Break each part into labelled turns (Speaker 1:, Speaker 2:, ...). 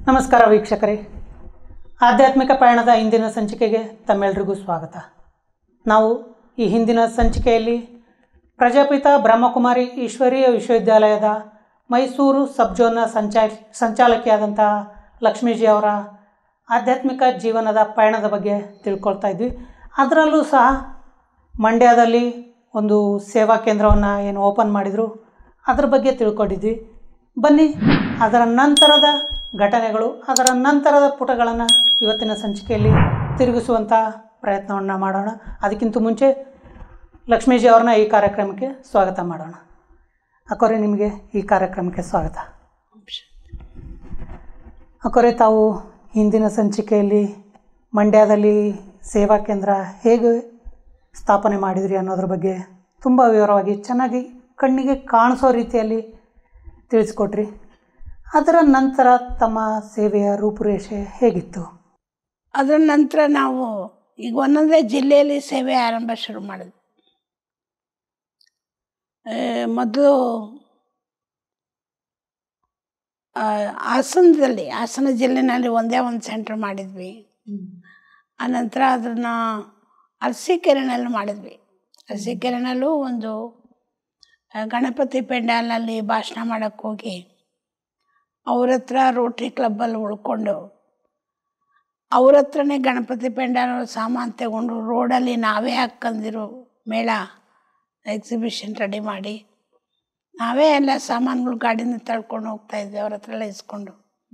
Speaker 1: ನಮಸ್ಕಾರ ವೀಕ್ಷಕರೇ ಆಧ್ಯಾತ್ಮಿಕ ಪಯಣದ ಇಂದಿನ ಸಂಚಿಕೆಗೆ ತಮ್ಮೆಲ್ಲರಿಗೂ ಸ್ವಾಗತ ನಾವು ಈ ಹಿಂದಿನ ಸಂಚಿಕೆಯಲ್ಲಿ ಪ್ರಜಾಪಿತ ಬ್ರಹ್ಮಕುಮಾರಿ ಈಶ್ವರೀಯ ವಿಶ್ವವಿದ್ಯಾಲಯದ ಮೈಸೂರು ಸಬ್ ಝೋನ್ನ ಸಂಚಾ ಸಂಚಾಲಕಿಯಾದಂತಹ ಲಕ್ಷ್ಮೀಜಿ ಅವರ ಆಧ್ಯಾತ್ಮಿಕ ಜೀವನದ ಪಯಣದ ಬಗ್ಗೆ ತಿಳ್ಕೊಳ್ತಾ ಇದ್ವಿ ಅದರಲ್ಲೂ ಸಹ ಮಂಡ್ಯದಲ್ಲಿ ಒಂದು ಸೇವಾ ಕೇಂದ್ರವನ್ನು ಏನು ಓಪನ್ ಮಾಡಿದರು ಅದ್ರ ಬಗ್ಗೆ ತಿಳ್ಕೊಂಡಿದ್ವಿ ಬನ್ನಿ ಅದರ ನಂತರದ ಘಟನೆಗಳು ಅದರ ನಂತರದ ಪುಟಗಳನ್ನು ಇವತ್ತಿನ ಸಂಚಿಕೆಯಲ್ಲಿ ತಿರುಗಿಸುವಂಥ ಪ್ರಯತ್ನವನ್ನು ಮಾಡೋಣ ಅದಕ್ಕಿಂತ ಮುಂಚೆ ಲಕ್ಷ್ಮೀಜಿ ಅವ್ರನ್ನ ಈ ಕಾರ್ಯಕ್ರಮಕ್ಕೆ ಸ್ವಾಗತ ಮಾಡೋಣ ಅಕೋರೆ ನಿಮಗೆ ಈ ಕಾರ್ಯಕ್ರಮಕ್ಕೆ ಸ್ವಾಗತ ಅಕೋರೆ ತಾವು ಹಿಂದಿನ ಸಂಚಿಕೆಯಲ್ಲಿ ಮಂಡ್ಯದಲ್ಲಿ ಸೇವಾ ಕೇಂದ್ರ ಹೇಗೆ ಸ್ಥಾಪನೆ ಮಾಡಿದ್ರಿ ಅನ್ನೋದ್ರ ಬಗ್ಗೆ ತುಂಬ ವಿವರವಾಗಿ ಚೆನ್ನಾಗಿ ಕಣ್ಣಿಗೆ ಕಾಣಿಸೋ ರೀತಿಯಲ್ಲಿ ತಿಳಿಸ್ಕೊಟ್ರಿ ಅದರ ನಂತರ ತಮ್ಮ ಸೇವೆಯ ರೂಪುರೇಷೆ ಹೇಗಿತ್ತು
Speaker 2: ಅದರ ನಂತರ ನಾವು ಈಗ ಒಂದೊಂದೇ ಜಿಲ್ಲೆಯಲ್ಲಿ ಸೇವೆ ಆರಂಭ ಶುರು ಮಾಡಿದ್ವಿ ಮೊದಲು ಹಾಸನದಲ್ಲಿ ಹಾಸನ ಜಿಲ್ಲೆನಲ್ಲಿ ಒಂದೇ ಒಂದು ಸೆಂಟ್ರ್ ಮಾಡಿದ್ವಿ ಆನಂತರ ಅದನ್ನು ಅರಸೀಕೆರೆನಲ್ಲಿ ಮಾಡಿದ್ವಿ ಅರಸೀಕೆರೆನಲ್ಲೂ ಒಂದು ಆ, ಗಣಪತಿ ಪೆಂಡಾಲಲ್ಲಿ ಭಾಷಣ ಮಾಡೋಕ್ಕೆ ಹೋಗಿ ಅವ್ರ ಹತ್ರ ರೋಟ್ರಿ ಕ್ಲಬ್ಬಲ್ಲಿ ಉಳ್ಕೊಂಡು ಅವ್ರ ಹತ್ರನೇ ಗಣಪತಿ ಪೆಂಡಾಲ್ ಸಾಮಾನು ತಗೊಂಡು ರೋಡಲ್ಲಿ ನಾವೇ ಹಾಕ್ಕಂದಿರೋ ಮೇಳ ಎಕ್ಸಿಬಿಷನ್ ರೆಡಿ ಮಾಡಿ ನಾವೇ ಎಲ್ಲ ಸಾಮಾನುಗಳು ಗಾಡಿನ ತಳ್ಕೊಂಡು ಹೋಗ್ತಾ ಇದ್ವಿ ಅವ್ರ ಹತ್ರ ಎಲ್ಲ ಇಸ್ಕೊಂಡು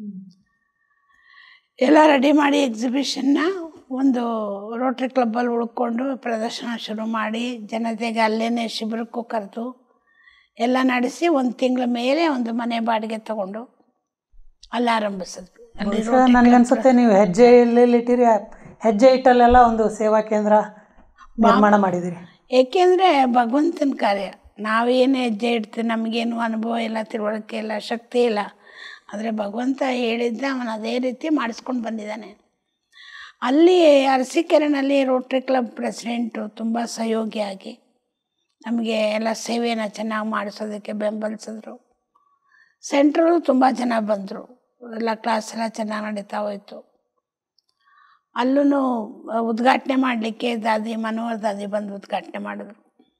Speaker 2: ಎಲ್ಲ ರೆಡಿ ಮಾಡಿ ಎಕ್ಸಿಬಿಷನ್ನ ಒಂದು ರೋಟ್ರಿ ಕ್ಲಬ್ಬಲ್ಲಿ ಉಳ್ಕೊಂಡು ಪ್ರದರ್ಶನ ಶುರು ಮಾಡಿ ಜನತೆಗೆ ಅಲ್ಲೇ ಶಿಬಿರಕ್ಕೂ ಕರೆದು ಎಲ್ಲ ನಡೆಸಿ ಒಂದು ತಿಂಗಳ ಮೇಲೆ ಒಂದು ಮನೆ ಬಾಡಿಗೆ ತಗೊಂಡು ಅಲ್ಲಿ ಆರಂಭಿಸಿದ್ವಿ ಅಲ್ಲಿ
Speaker 1: ಬಹುಶಃ
Speaker 2: ರೋಟ್ರಿ
Speaker 1: ನನಗನ್ಸುತ್ತೆ ನೀವು ಹೆಜ್ಜೆ ಎಲ್ಲೆಲ್ಲಿಟ್ಟಿರಿ ಆ ಹೆಜ್ಜೆ ಇಟ್ಟಲ್ಲೆಲ್ಲ ಒಂದು ಸೇವಾ ಕೇಂದ್ರ ನಿರ್ಮಾಣ ಮಾಡಿದಿರಿ
Speaker 2: ಏಕೆಂದರೆ ಭಗವಂತನ ಕಾರ್ಯ ನಾವೇನು ಹೆಜ್ಜೆ ಇಡ್ತೀವಿ ನಮಗೇನು ಅನುಭವ ಇಲ್ಲ ತಿಳುವಳಿಕೆ ಇಲ್ಲ ಶಕ್ತಿ ಇಲ್ಲ ಆದರೆ ಭಗವಂತ ಹೇಳಿದ್ದ ಅವನು ಅದೇ ರೀತಿ ಮಾಡಿಸ್ಕೊಂಡು ಬಂದಿದ್ದಾನೆ ಅಲ್ಲಿ ಅರಸೀಕೆರೆನಲ್ಲಿ ರೋಟ್ರಿ ಕ್ಲಬ್ ಪ್ರೆಸಿಡೆಂಟು ತುಂಬ ಸಹಯೋಗಿಯಾಗಿ ನಮಗೆ ಎಲ್ಲ ಸೇವೆನ ಚೆನ್ನಾಗಿ ಮಾಡಿಸೋದಕ್ಕೆ ಬೆಂಬಲಿಸಿದ್ರು ಸೆಂಟ್ರಲ್ಲೂ ತುಂಬ ಜನ ಬಂದರು ಎಲ್ಲ ಕ್ಲಾಸ್ ಎಲ್ಲ ಚೆನ್ನಾಗಿ ನಡೀತಾ ಹೋಯಿತು ಅಲ್ಲೂ ಉದ್ಘಾಟನೆ ಮಾಡಲಿಕ್ಕೆ ದಾದಿ ಮನೋಹರ್ ದಾದಿ ಬಂದು ಉದ್ಘಾಟನೆ ಮಾಡಿದ್ರು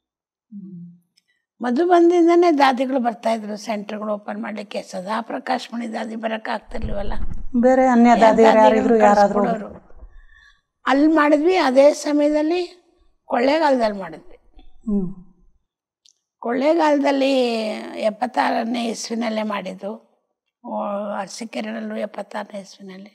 Speaker 2: ಮಧು ಬಂದಿಂದನೇ ದಾದಿಗಳು ಬರ್ತಾಯಿದ್ರು ಸೆಂಟ್ರ್ಗಳು ಓಪನ್ ಮಾಡಲಿಕ್ಕೆ ಸದಾ ಪ್ರಕಾಶ್ ಮಣಿ ದಾದಿ ಬರೋಕ್ಕೆ ಆಗ್ತಿರ್ಲಿವಲ್ಲ
Speaker 1: ಬೇರೆ ಅನ್ಯ ದಾದಿಯರು ಯಾರಿದ್ರು ಯಾರಾದರೂ
Speaker 2: ಕಳ್ಸ್ಕೊಡೋರು. ಅಲ್ಲಿ ಮಾಡಿದ್ವಿ ಅದೇ ಸಮಯದಲ್ಲಿ ಕೊಳ್ಳೇಗಾಲದಲ್ಲಿ ಮಾಡಿದ್ವಿ
Speaker 1: ಹ್ಞೂ
Speaker 2: ಕೊಳ್ಳೇಗಾಲದಲ್ಲಿ ಎಪ್ಪತ್ತಾರನೇ ಇಸ್ವಿನಲ್ಲೇ ಮಾಡಿದ್ದು ಆ, ಅರಸೀಕೆರೆನಲ್ಲೂ ಎಪ್ಪತ್ತಾರನೇ ಇಸ್ವಿನಲ್ಲಿ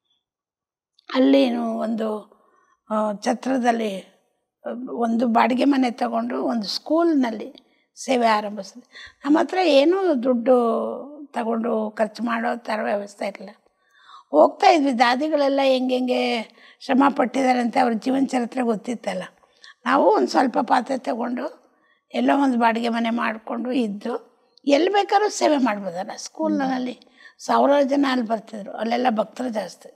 Speaker 2: ಅಲ್ಲಿ ಒಂದು ಆ, ಛತ್ರದಲ್ಲಿ ಆ, ಒಂದು ಬಾಡಿಗೆ ಮನೆ ತಗೊಂಡು ಒಂದು ಸ್ಕೂಲ್ನಲ್ಲಿ ಸೇವೆ ಆರಂಭಿಸಿದ್ವಿ ನಮ್ಮ ಹತ್ರ ಏನೂ ದುಡ್ಡು ತಗೊಂಡು ಖರ್ಚು ಮಾಡೋ ಥರ ವ್ಯವಸ್ಥೆ ಇರಲಿಲ್ಲ ಹೋಗ್ತಾ ಇದ್ವಿ ದಾದಿಗಳೆಲ್ಲ ಹೆಂಗೆ ಹೆಂಗೆ ಶ್ರಮ ಪಟ್ಟಿದ್ದಾರೆ ಅಂತ ಅವ್ರ ಜೀವನ ಚರಿತ್ರೆ ಗೊತ್ತಿತ್ತಲ್ಲ ನಾವು ಒಂದು ಸ್ವಲ್ಪ ಪಾತ್ರೆ ತಗೊಂಡು ಎಲ್ಲೋ ಒಂದು ಬಾಡಿಗೆ ಮನೆ ಮಾಡಿಕೊಂಡು ಇದ್ದು ಎಲ್ಲಿ ಬೇಕಾದ್ರೂ ಸೇವೆ ಮಾಡ್ಬೋದಲ್ಲ ಸ್ಕೂಲ್ನಲ್ಲಿ ಸಾವಿರಾರು ಜನ ಅಲ್ಲಿ ಬರ್ತಿದ್ರು ಅಲ್ಲೆಲ್ಲ ಭಕ್ತರು ಜಾಸ್ತಿ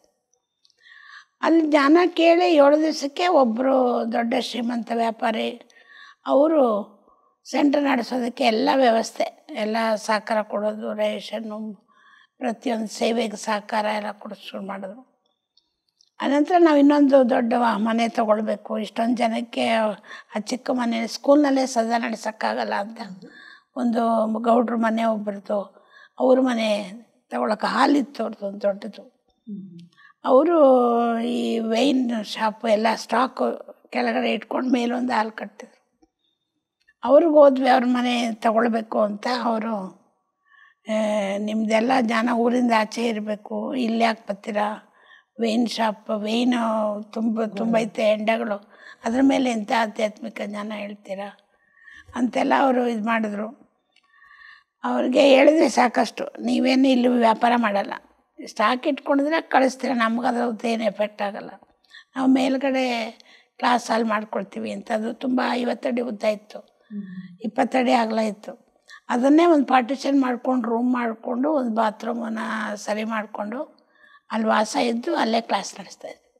Speaker 2: ಅಲ್ಲಿ ಜನ ಕೇಳಿ ಏಳು ದಿವಸಕ್ಕೆ ಒಬ್ಬರು ದೊಡ್ಡ ಶ್ರೀಮಂತ ವ್ಯಾಪಾರಿ ಅವರು ಸೆಂಟರ್ ನಡೆಸೋದಕ್ಕೆ ಎಲ್ಲ ವ್ಯವಸ್ಥೆ ಎಲ್ಲ ಸಹಕಾರ ಕೊಡೋದು ರೇಷನ್ನು ಪ್ರತಿಯೊಂದು ಸೇವೆಗೆ ಸಹಕಾರ ಎಲ್ಲ ಕೊಡೋದು ಶುರು ಮಾಡಿದ್ರು ಅನಂತರ ನಾವು ಇನ್ನೊಂದು ದೊಡ್ಡ ವ- ಮನೆ ತೊಗೊಳ್ಬೇಕು ಇಷ್ಟೊಂದು ಜನಕ್ಕೆ ಆ ಚಿಕ್ಕ ಮನೆ ಸ್ಕೂಲ್ನಲ್ಲೇ ಸದಾ ನಡೆಸೋಕ್ಕಾಗಲ್ಲ ಅಂತ ಒಂದು ಗೌಡ್ರ ಮನೆ ಒಬ್ಬರದು ಅವ್ರ ಮನೆ ತಗೊಳಕ್ಕೆ ಹಾಲಿತ್ತು ಅವ್ರದ್ದು ಒಂದು ದೊಡ್ಡದು ಅವರು ಈ ವೈನ್ ಶಾಪು ಎಲ್ಲ ಸ್ಟಾಕು ಕೆಳಗಡೆ ಇಟ್ಕೊಂಡು ಮೇಲೊಂದು ಹಾಲು ಕಟ್ತಿದ್ರು ಅವ್ರಿಗೆ ಹೋದ್ವಿ ಅವ್ರ ಮನೆ ತಗೊಳ್ಬೇಕು ಅಂತ ಅವರು ನಿಮ್ಮದೆಲ್ಲ ಜನ ಊರಿಂದ ಆಚೆ ಇರಬೇಕು ಇಲ್ಲಿ ಯಾಕೆ ಬರ್ತೀರಾ ವೈನ್ ಶಾಪ್ ವೈನು ತುಂಬ ತುಂಬ ಐತೆ ಎಂಡಗಳು ಅದ್ರ ಮೇಲೆ ಎಂಥ ಆಧ್ಯಾತ್ಮಿಕ ಜ್ಞಾನ ಹೇಳ್ತೀರಾ ಅಂತೆಲ್ಲ ಅವರು ಇದು ಮಾಡಿದ್ರು ಅವ್ರಿಗೆ ಹೇಳಿದ್ವಿ ಸಾಕಷ್ಟು ನೀವೇನು ಇಲ್ಲಿ ವ್ಯಾಪಾರ ಮಾಡಲ್ಲ ಸ್ಟಾಕ್ ಇಟ್ಕೊಂಡಿದ್ರೆ ಕಳಿಸ್ತೀರ ನಮ್ಗೆ ಅದ್ರದ್ದು ಏನು ಎಫೆಕ್ಟ್ ಆಗಲ್ಲ ನಾವು ಮೇಲ್ಗಡೆ ಕ್ಲಾಸ್ ಹಾಲ್ ಮಾಡ್ಕೊಳ್ತೀವಿ ಅಂತ ಅದು ತುಂಬ ಐವತ್ತಡಿ ಉದ್ದ ಇತ್ತು ಇಪ್ಪತ್ತಡಿ ಅಗಲ ಇತ್ತು ಅದನ್ನೇ ಒಂದು ಪಾರ್ಟಿಷನ್ ಮಾಡ್ಕೊಂಡು ರೂಮ್ ಮಾಡಿಕೊಂಡು ಒಂದು ಬಾತ್ರೂಮನ್ನು ಸರಿ ಮಾಡಿಕೊಂಡು ಅಲ್ಲಿ ವಾಸ ಇದ್ದು ಅಲ್ಲೇ ಕ್ಲಾಸ್ ನಡೆಸ್ತಾ ಇದ್ವಿ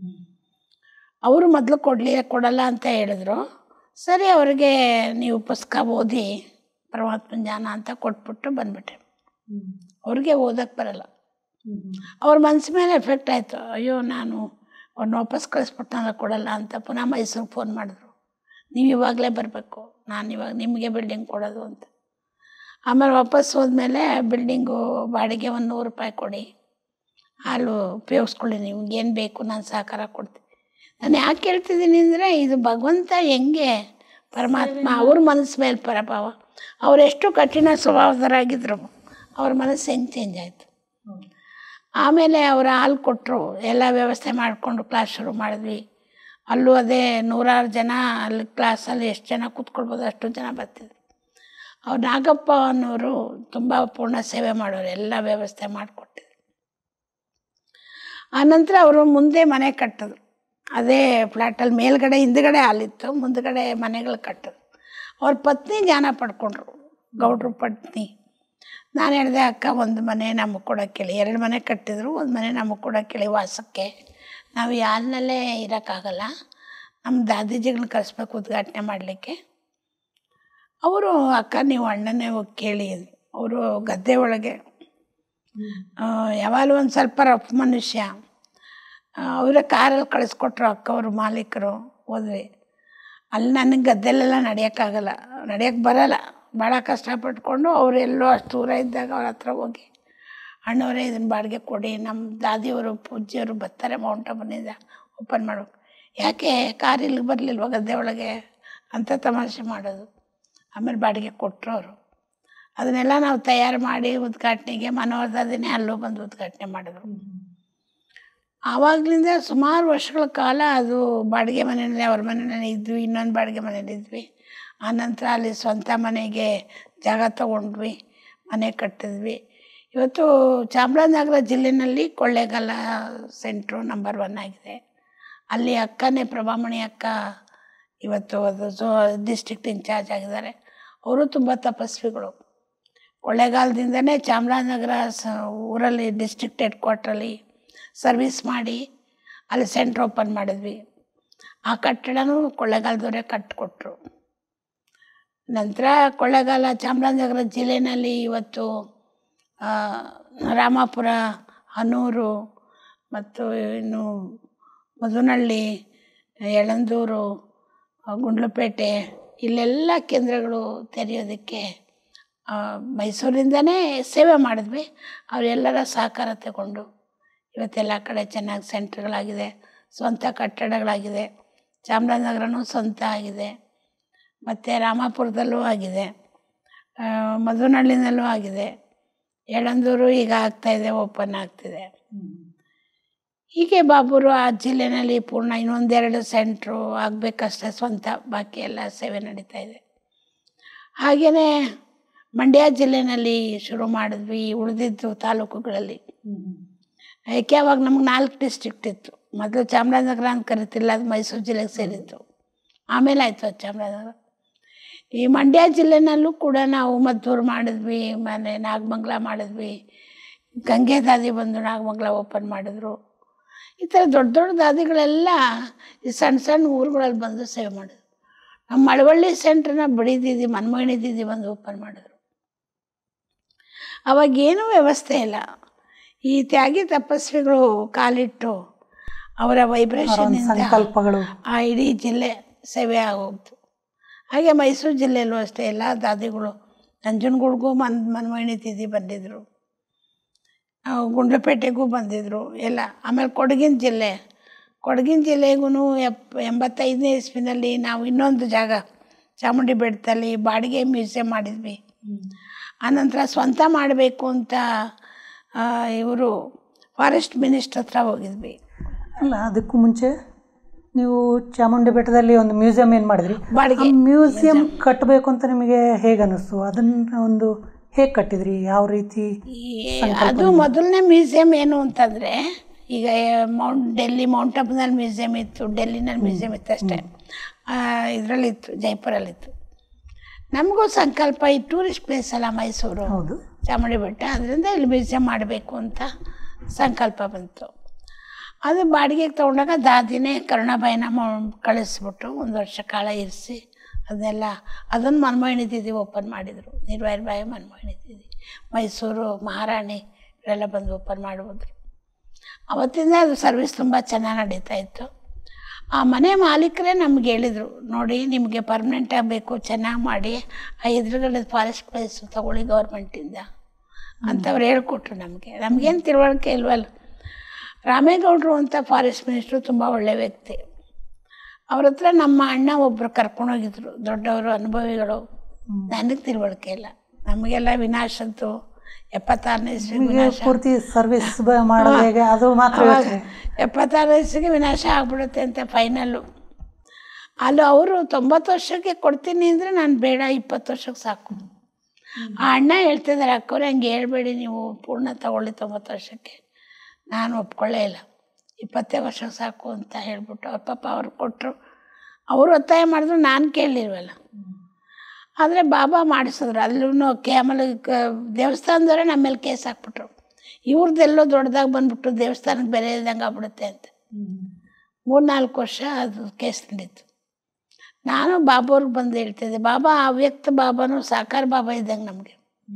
Speaker 2: ಅವರು ಮೊದಲು ಕೊಡಲಿ ಕೊಡಲ್ಲ ಅಂತ ಹೇಳಿದ್ರು ಸರಿ ಅವ್ರಿಗೆ ನೀವು ಪುಸ್ತಕ ಓದಿ ಪರಮಾತ್ಮ ಜ್ಞಾನ ಅಂತ ಕೊಟ್ಬಿಟ್ಟು ಬಂದ್ಬಿಟ್ಟೆ ಅವ್ರಿಗೆ ಓದಕ್ಕೆ ಬರಲ್ಲ ಅವ್ರ ಮನ್ಸು ಮೇಲೆ ಎಫೆಕ್ಟ್ ಆಯಿತು ಅಯ್ಯೋ ನಾನು ಅವ್ರನ್ನ ವಾಪಸ್ ಕಳಿಸ್ಬಿಟ್ಟು ಕೊಡಲ್ಲ ಅಂತ ಪುನಃ ಮೈಸೂರಿಗೆ ಫೋನ್ ಮಾಡಿದ್ರು ನೀವು ಇವಾಗಲೇ ಬರಬೇಕು ನಾನು ಇವಾಗ ನಿಮಗೆ ಬಿಲ್ಡಿಂಗ್ ಕೊಡೋದು ಅಂತ ಆಮೇಲೆ ವಾಪಸ್ ಹೋದ್ಮೇಲೆ ಬಿಲ್ಡಿಂಗು ಬಾಡಿಗೆ ಒಂದು ನೂರು ರೂಪಾಯಿ ಕೊಡಿ ಹಾಲು ಉಪಯೋಗಿಸ್ಕೊಳ್ಳಿ ನಿಮ್ಗೆ ಏನು ಬೇಕು ನಾನು ಸಹಕಾರ ಕೊಡ್ತೀನಿ ನಾನು ಯಾಕೆ ಹೇಳ್ತಿದ್ದೀನಿ ಅಂದರೆ ಇದು ಭಗವಂತ ಹೆಂಗೆ ಪರಮಾತ್ಮ ಅವ್ರ ಮನಸ್ಸು ಮೇಲೆ ಪ್ರಭಾವ ಅವರೆಷ್ಟು ಕಠಿಣ ಸ್ವಭಾವದರಾಗಿದ್ದರು ಅವ್ರ ಮನಸ್ಸು ಹೆಂಗೆ ಚೇಂಜ್ ಆಯಿತು ಆಮೇಲೆ ಅವ್ರು ಹಾಲು ಕೊಟ್ಟರು ಎಲ್ಲ ವ್ಯವಸ್ಥೆ ಮಾಡಿಕೊಂಡು ಕ್ಲಾಸ್ ಶುರು ಮಾಡಿದ್ವಿ ಅಲ್ಲೂ ಅದೇ ನೂರಾರು ಜನ ಅಲ್ಲಿ ಕ್ಲಾಸಲ್ಲಿ ಎಷ್ಟು ಜನ ಕೂತ್ಕೊಳ್ಬೋದು ಅಷ್ಟು ಜನ ಬರ್ತಿದ್ರು ಅವ್ರು ನಾಗಪ್ಪ ಅನ್ನೋರು ತುಂಬ ಪೂರ್ಣ ಸೇವೆ ಮಾಡೋರು ಎಲ್ಲ ವ್ಯವಸ್ಥೆ ಮಾಡಿಕೊಟ್ಟಿದ್ರು ಆನಂತರ ಅವರು ಮುಂದೆ ಮನೆ ಕಟ್ಟಿದ್ರು ಅದೇ ಫ್ಲ್ಯಾಟಲ್ಲಿ ಮೇಲ್ಗಡೆ ಹಿಂದ್ಗಡೆ ಹಾಲಿತ್ತು ಮುಂದ್ಗಡೆ ಮನೆಗಳು ಕಟ್ಟಿದ್ರು ಅವ್ರ ಪತ್ನಿ ಜ್ಞಾನ ಪಡ್ಕೊಂಡ್ರು ಗೌಡ್ರ ಪತ್ನಿ ನಾನು ಹೇಳಿದೆ ಅಕ್ಕ ಒಂದು ಮನೆ ನಮಗೆ ಕೊಡೋಕ್ಕೇಳಿ ಎರಡು ಮನೆ ಕಟ್ಟಿದ್ರು ಒಂದು ಮನೆ ನಮಗೆ ಕೊಡೋಕ್ಕೇಳಿ ವಾಸಕ್ಕೆ ನಾವು ಈ ಹಾಲಿನಲ್ಲೇ ಇರೋಕ್ಕಾಗಲ್ಲ ನಮ್ಮ ದಾದಿಜಿಗಳನ್ನ ಕರೆಸ್ಬೇಕು ಉದ್ಘಾಟನೆ ಮಾಡಲಿಕ್ಕೆ ಅವರು ಅಕ್ಕ ನೀವು ಅಣ್ಣನೇ ಹೋಗಿ ಕೇಳಿ ಅಂದ್ರು. ಅವರು ಗದ್ದೆ ಒಳಗೆ ಯಾವಾಗಲೂ ಒಂದು ಸ್ವಲ್ಪ ರಫ್ ಮನುಷ್ಯ ಅವರ ಕಾರಲ್ಲಿ ಕಳಿಸ್ಕೊಟ್ರು ಅಕ್ಕವರು ಮಾಲೀಕರು ಹೋದ್ವಿ ಅಲ್ಲಿ ನನಗೆ ಗದ್ದೆಲೆಲ್ಲ ನಡೆಯೋಕ್ಕಾಗಲ್ಲ ನಡೆಯೋಕ್ಕೆ ಬರಲ್ಲ ಭಾಳ ಕಷ್ಟಪಟ್ಕೊಂಡು ಅವ್ರು ಎಲ್ಲೋ ಅಷ್ಟು ದೂರ ಇದ್ದಾಗ ಅವ್ರ ಹತ್ರ ಹೋಗಿ ಅಣ್ಣವರೇ ಇದನ್ನು ಬಾಡಿಗೆ ಕೊಡಿ ನಮ್ಮ ದಾದಿಯವರು ಪೂಜ್ಯರು ಬರ್ತಾರೆ ಮೌಂಟ್ ಅಬನಿಂದ ಓಪನ್ ಮಾಡ್ಬೇಕು ಯಾಕೆ ಕಾರ್ ಇಲ್ಲಿಗೆ ಬರಲಿಲ್ವ ಗದ್ದೆ ಒಳಗೆ ಅಂತ ತಮಾಷೆ ಮಾಡೋದು ಆಮೇಲೆ ಬಾಡಿಗೆ ಕೊಟ್ಟರು ಅವರು ಅದನ್ನೆಲ್ಲ ನಾವು ತಯಾರು ಮಾಡಿ ಉದ್ಘಾಟನೆಗೆ ಮನೋಹರದ ದಿನೇ ಅಲ್ಲೂ ಬಂದು ಉದ್ಘಾಟನೆ ಮಾಡಿದ್ರು ಆವಾಗಲಿಂದ ಸುಮಾರು ವರ್ಷಗಳ ಕಾಲ ಅದು ಬಾಡಿಗೆ ಮನೆಯಲ್ಲಿ ಅವ್ರ ಮನೆಯಲ್ಲಿ ಇದ್ವಿ ಇನ್ನೊಂದು ಬಾಡಿಗೆ ಮನೇಲಿ ಇದ್ವಿ ಆನಂತರ ಅಲ್ಲಿ ಸ್ವಂತ ಮನೆಗೆ ಜಾಗ ತಗೊಂಡ್ವಿ ಮನೆ ಕಟ್ಟಿದ್ವಿ ಇವತ್ತು ಚಾಮರಾಜನಗರ ಜಿಲ್ಲೆಯಲ್ಲಿ ಕೊಳ್ಳೇಗಾಲ ಸೆಂಟ್ರು ನಂಬರ್ ಒನ್ ಆಗಿದೆ ಅಲ್ಲಿ ಅಕ್ಕನೇ ಪ್ರಭಾಮಣಿ ಅಕ್ಕ ಇವತ್ತು ಅದು ಸೊ ಡಿಸ್ಟ್ರಿಕ್ಟ್ ಇನ್ಚಾರ್ಜ್ ಆಗಿದ್ದಾರೆ ಅವರು ತುಂಬ ತಪಸ್ವಿಗಳು ಕೊಳ್ಳೇಗಾಲದಿಂದನೇ ಚಾಮರಾಜನಗರ ಸ ಊರಲ್ಲಿ ಡಿಸ್ಟ್ರಿಕ್ಟ್ ಹೆಡ್ ಕ್ವಾರ್ಟ್ರಲ್ಲಿ ಸರ್ವಿಸ್ ಮಾಡಿ ಅಲ್ಲಿ ಸೆಂಟ್ರ್ ಓಪನ್ ಮಾಡಿದ್ವಿ ಆ ಕಟ್ಟಡನೂ ಕೊಳ್ಳೇಗಾಲದವರೇ ಕಟ್ಟಿಕೊಟ್ರು ನಂತರ ಕೊಳ್ಳೇಗಾಲ ಚಾಮರಾಜನಗರ ಜಿಲ್ಲೆಯಲ್ಲಿ ಇವತ್ತು ಆ, ರಾಮಾಪುರ ಹನೂರು ಮತ್ತು ಇನ್ನು ಮಧುನಹಳ್ಳಿ ಯಳಂದೂರು ಆ, ಗುಂಡ್ಲುಪೇಟೆ ಇಲ್ಲೆಲ್ಲ ಕೇಂದ್ರಗಳು ತೆರೆಯೋದಕ್ಕೆ ಆ, ಮೈಸೂರಿಂದನೇ ಸೇವೆ ಮಾಡಿದ್ವಿ ಅವರೆಲ್ಲರ ಸಹಕಾರ ತಗೊಂಡು ಇವತ್ತೆಲ್ಲ ಕಡೆ ಚೆನ್ನಾಗಿ ಸೆಂಟ್ರ್ಗಳಾಗಿದೆ ಸ್ವಂತ ಕಟ್ಟಡಗಳಾಗಿದೆ ಚಾಮರಾಜನಗರನೂ ಸ್ವಂತ ಆಗಿದೆ ಮತ್ತು ರಾಮಾಪುರದಲ್ಲೂ ಆಗಿದೆ ಆ, ಮಧುನಹಳ್ಳಿನಲ್ಲೂ ಆಗಿದೆ ಯಳಂದೂರು ಈಗ ಆಗ್ತಾಯಿದೆ ಓಪನ್ ಆಗ್ತಿದೆ ಹೀಗೆ ಬಾಬುರು ಆ ಜಿಲ್ಲೆನಲ್ಲಿ ಪೂರ್ಣ ಇನ್ನೊಂದೆರಡು ಸೆಂಟ್ರು ಆಗಬೇಕಷ್ಟೇ ಸ್ವಂತ ಬಾಕಿ ಎಲ್ಲ ಸೇವೆ ನಡೀತಾ ಇದೆ ಹಾಗೆಯೇ ಮಂಡ್ಯ ಜಿಲ್ಲೆನಲ್ಲಿ ಶುರು ಮಾಡಿದ್ವಿ ಉಳಿದಿದ್ದು ತಾಲೂಕುಗಳಲ್ಲಿ ಯಾಕೆ ಅವಾಗ ನಮ್ಗೆ ನಾಲ್ಕು ಡಿಸ್ಟ್ರಿಕ್ಟ್ ಇತ್ತು ಮೊದಲು ಚಾಮರಾಜನಗರ ಅಂತ ಕರಿತಿಲ್ಲ ಅದು ಮೈಸೂರು ಜಿಲ್ಲೆಗೆ ಸೇರಿತ್ತು ಆಮೇಲೆ ಆಯಿತು ಅದು ಚಾಮರಾಜನಗರ ಈ ಮಂಡ್ಯ ಜಿಲ್ಲೆನಲ್ಲೂ ಕೂಡ ನಾವು ಮದ್ದೂರು ಮಾಡಿದ್ವಿ ಮನೆ ನಾಗಮಂಗಲ ಮಾಡಿದ್ವಿ ಗಂಗೆ ದಾದಿ ಬಂದು ನಾಗಮಂಗಲ ಓಪನ್ ಮಾಡಿದ್ರು ಈ ಥರ ದೊಡ್ಡ ದೊಡ್ಡ ದಾದಿಗಳೆಲ್ಲ ಈ ಸಣ್ಣ ಸಣ್ಣ ಊರುಗಳಲ್ಲಿ ಬಂದು ಸೇವೆ ಮಾಡಿದ್ರು ನಮ್ಮ ಮಳವಳ್ಳಿ ಸೆಂಟ್ರನ್ನ ಬಡಿದಿದ್ದಿ ಮನ್ಮೋಹಿನಿ ದೀದಿ ಬಂದು ಓಪನ್ ಮಾಡಿದ್ರು ಅವಾಗೇನೂ ವ್ಯವಸ್ಥೆ ಇಲ್ಲ ಈ ತ್ಯಾಗಿ ತಪಸ್ವಿಗಳು ಕಾಲಿಟ್ಟು ಅವರ
Speaker 1: ಅವರ
Speaker 2: ವೈಬ್ರೇಷನ್
Speaker 1: ಸಂಕಲ್ಪಗಳು
Speaker 2: ಆ ಇಡೀ ಜಿಲ್ಲೆ ಸೇವೆ ಆಗೋಗ್ತು ಹಾಗೆ ಮೈಸೂರು ಜಿಲ್ಲೆಯಲ್ಲೂ ಅಷ್ಟೇ ಎಲ್ಲ ದಾದಿಗಳು ನಂಜನಗೂಡ್ಗೂ ಮನ್ ಮನ್ಮೋಹಿನಿ ತಿಥಿ ಬಂದಿದ್ದರು ಆ, ಗುಂಡ್ಲುಪೇಟೆಗೂ ಬಂದಿದ್ದರು ಎಲ್ಲ ಆಮೇಲೆ ಕೊಡಗಿನ ಜಿಲ್ಲೆ ಕೊಡಗಿನ ಜಿಲ್ಲೆಗೂ ಎಪ್ ಎಂಬತ್ತೈದನೇ ಇಸ್ವಿನಲ್ಲಿ ನಾವು ಇನ್ನೊಂದು ಜಾಗ ಚಾಮುಂಡಿ ಬೆಟ್ಟದಲ್ಲಿ ಬಾಡಿಗೆ ಮ್ಯೂಸಿಯಂ ಮಾಡಿದ್ವಿ ಆನಂತರ ಸ್ವಂತ ಮಾಡಬೇಕು ಅಂತ ಇವರು ಫಾರೆಸ್ಟ್ ಮಿನಿಸ್ಟ್ರ್ ಹತ್ರ ಹೋಗಿದ್ವಿ
Speaker 1: ಅಲ್ಲ ಅದಕ್ಕೂ ಮುಂಚೆ ನೀವು ಚಾಮುಂಡಿ ಬೆಟ್ಟದಲ್ಲಿ ಒಂದು ಮ್ಯೂಸಿಯಂ ಏನು ಮಾಡಿದ್ರಿ
Speaker 2: ಬಾಡಿಗೆ
Speaker 1: ಮ್ಯೂಸಿಯಂ ಕಟ್ಟಬೇಕು ಅಂತ ನಿಮಗೆ ಹೇಗೆ ಅನ್ನಿಸ್ತು ಅದನ್ನ ಒಂದು ಹೇಗೆ ಕಟ್ಟಿದ್ರಿ ಯಾವ ರೀತಿ
Speaker 2: ಈ- ಅದು ಮೊದಲನೇ ಮ್ಯೂಸಿಯಂ ಏನು ಅಂತಂದರೆ ಈಗ ಮೌಂಟ್ ಡೆಲ್ಲಿ ಮೌಂಟ್ ಅಬ್ನಲ್ಲಿ ಮ್ಯೂಸಿಯಂ ಇತ್ತು ಡೆಲ್ಲಿನಲ್ಲಿ ಮ್ಯೂಸಿಯಂ ಇತ್ತು ಅಷ್ಟೇ ಇದರಲ್ಲಿತ್ತು ಜೈಪುರಲ್ಲಿತ್ತು ನಮಗೂ ಸಂಕಲ್ಪ ಈ ಟೂರಿಸ್ಟ್ ಪ್ಲೇಸ್ ಅಲ್ಲ ಮೈಸೂರು
Speaker 1: ಹೌದು
Speaker 2: ಚಾಮುಂಡಿ ಬೆಟ್ಟ ಅದರಿಂದ ಇಲ್ಲಿ ಮ್ಯೂಸಿಯಂ ಮಾಡಬೇಕು ಅಂತ ಸಂಕಲ್ಪ ಬಂತು ಅದು ಬಾಡಿಗೆಗೆ ತೊಗೊಂಡಾಗ ದಾದಿನೇ ಕರುಣಾಬಾಯಿನ ಮೊ- ಕಳಿಸ್ಬಿಟ್ಟು ಒಂದು ವರ್ಷ ಕಾಲ ಇರಿಸಿ ಅದನ್ನೆಲ್ಲ ಅದನ್ನು ಮನ್ಮೋಹಿನಿ ದೀದಿ ಓಪನ್ ಮಾಡಿದರು ನಿರ್ವಾಯರ್ ಬಾಯಿ ಮನ್ಮೋಹಿನಿ ದೀದಿ ಮೈಸೂರು ಮಹಾರಾಣಿ ಇವರೆಲ್ಲ ಬಂದು ಓಪನ್ ಮಾಡ್ಬೋದ್ರು ಅವತ್ತಿಂದ ಅದು ಸರ್ವಿಸ್ ತುಂಬ ಚೆನ್ನಾಗಿ ನಡೀತಾ ಇತ್ತು ಆ ಮನೆ ಮಾಲೀಕರೇ ನಮ್ಗೆ ಹೇಳಿದರು ನೋಡಿ ನಿಮಗೆ ಪರ್ಮನೆಂಟಾಗಿ ಬೇಕು ಚೆನ್ನಾಗಿ ಮಾಡಿ ಆ ಎದುರುಗಡೆ ಫಾರೆಸ್ಟ್ ಪ್ಲೇಸ್ ತಗೊಳ್ಳಿ ಗೌರ್ಮೆಂಟಿಂದ ಅಂತವ್ರು ಹೇಳ್ಕೊಟ್ರು ನಮಗೆ ನಮಗೇನು ತಿಳುವಳಿಕೆ ಇಲ್ವಲ್ಲ ರಾಮೇಗೌಡರು ಅಂತ ಫಾರೆಸ್ಟ್ ಮಿನಿಸ್ಟ್ರು ತುಂಬ ಒಳ್ಳೆಯ ವ್ಯಕ್ತಿ ಅವ್ರ ಹತ್ರ ನಮ್ಮ ಅಣ್ಣ ಒಬ್ಬರು ಕರ್ಕೊಂಡೋಗಿದ್ರು ದೊಡ್ಡವರು ಅನುಭವಿಗಳು ನನಗೆ ತಿಳುವಳಿಕೆ ಇಲ್ಲ ನಮಗೆಲ್ಲ ವಿನಾಶದ್ದು ಎಪ್ಪತ್ತಾರನೇ ಇಸ್ವಿ
Speaker 1: ನಿಮಗೆ
Speaker 2: ವಿನಾಶ
Speaker 1: ಪೂರ್ತಿ ಸರ್ವಿಸ್ ಮಾಡೋದು ಹೇಗೆ ಅದು ಮಾತ್ರ
Speaker 2: ಅವಾಗ
Speaker 1: ಯೋಚನೆ
Speaker 2: ಎಪ್ಪತ್ತಾರು ವಯಸ್ಸಿಗೆ ವಿನಾಶ ಆಗ್ಬಿಡುತ್ತೆ ಅಂತ ಫೈನಲ್ಲು ಅಲ್ಲೂ ಅವರು ತೊಂಬತ್ತು ವರ್ಷಕ್ಕೆ ಕೊಡ್ತೀನಿ ಅಂದರೆ ನಾನು ಬೇಡ ಇಪ್ಪತ್ತು ವರ್ಷಕ್ಕೆ ಸಾಕು ಆ ಅಣ್ಣ ಹೇಳ್ತಿದ್ದಾರೆ ಅಕ್ಕವ್ರೆ ಹಂಗೆ ಹೇಳ್ಬೇಡಿ ನೀವು ಪೂರ್ಣ ತಗೊಳ್ಳಿ ತೊಂಬತ್ತು ವರ್ಷಕ್ಕೆ ನಾನು ಒಪ್ಕೊಳ್ಳೇ ಇಲ್ಲ ಇಪ್ಪತ್ತೇ ವರ್ಷಕ್ಕೆ ಸಾಕು ಅಂತ ಹೇಳ್ಬಿಟ್ಟು ಅವ್ರ ಪಾಪ ಅವ್ರು ಕೊಟ್ಟರು ಅವರು ಒತ್ತಾಯ ಮಾಡಿದ್ರು ನಾನು ಕೇಳಲಿಲ್ವಲ್ಲ ಆದರೆ ಬಾಬಾ ಮಾಡಿಸಿದ್ರು ಅಲ್ಲೂ ಕೆ ಆಮೇಲೆ ಕ- ದೇವಸ್ಥಾನದವರೇ ನಮ್ಮ ಮೇಲೆ ಕೇಸ್ ಹಾಕ್ಬಿಟ್ರು ಇವ್ರದ್ದೆಲ್ಲೋ ದೊಡ್ಡದಾಗಿ ಬಂದ್ಬಿಟ್ಟು ದೇವಸ್ಥಾನಕ್ಕೆ ಬೆಲೆ ಇಲ್ದಂಗೆ ಆಗ್ಬಿಡುತ್ತೆ ಅಂತ ಮೂರ್ನಾಲ್ಕು ವರ್ಷ ಅದು ಕೇಸ್ ನಡೀತು ನಾನು ಬಾಬಾವ್ರಿಗೆ ಬಂದು ಹೇಳ್ತಿದ್ದೆ ಬಾಬಾ ಅವ್ಯಕ್ತ ಬಾಬಾನು ಸಾಕಾರ ಬಾಬಾ ಇದ್ದಂಗೆ ನಮಗೆ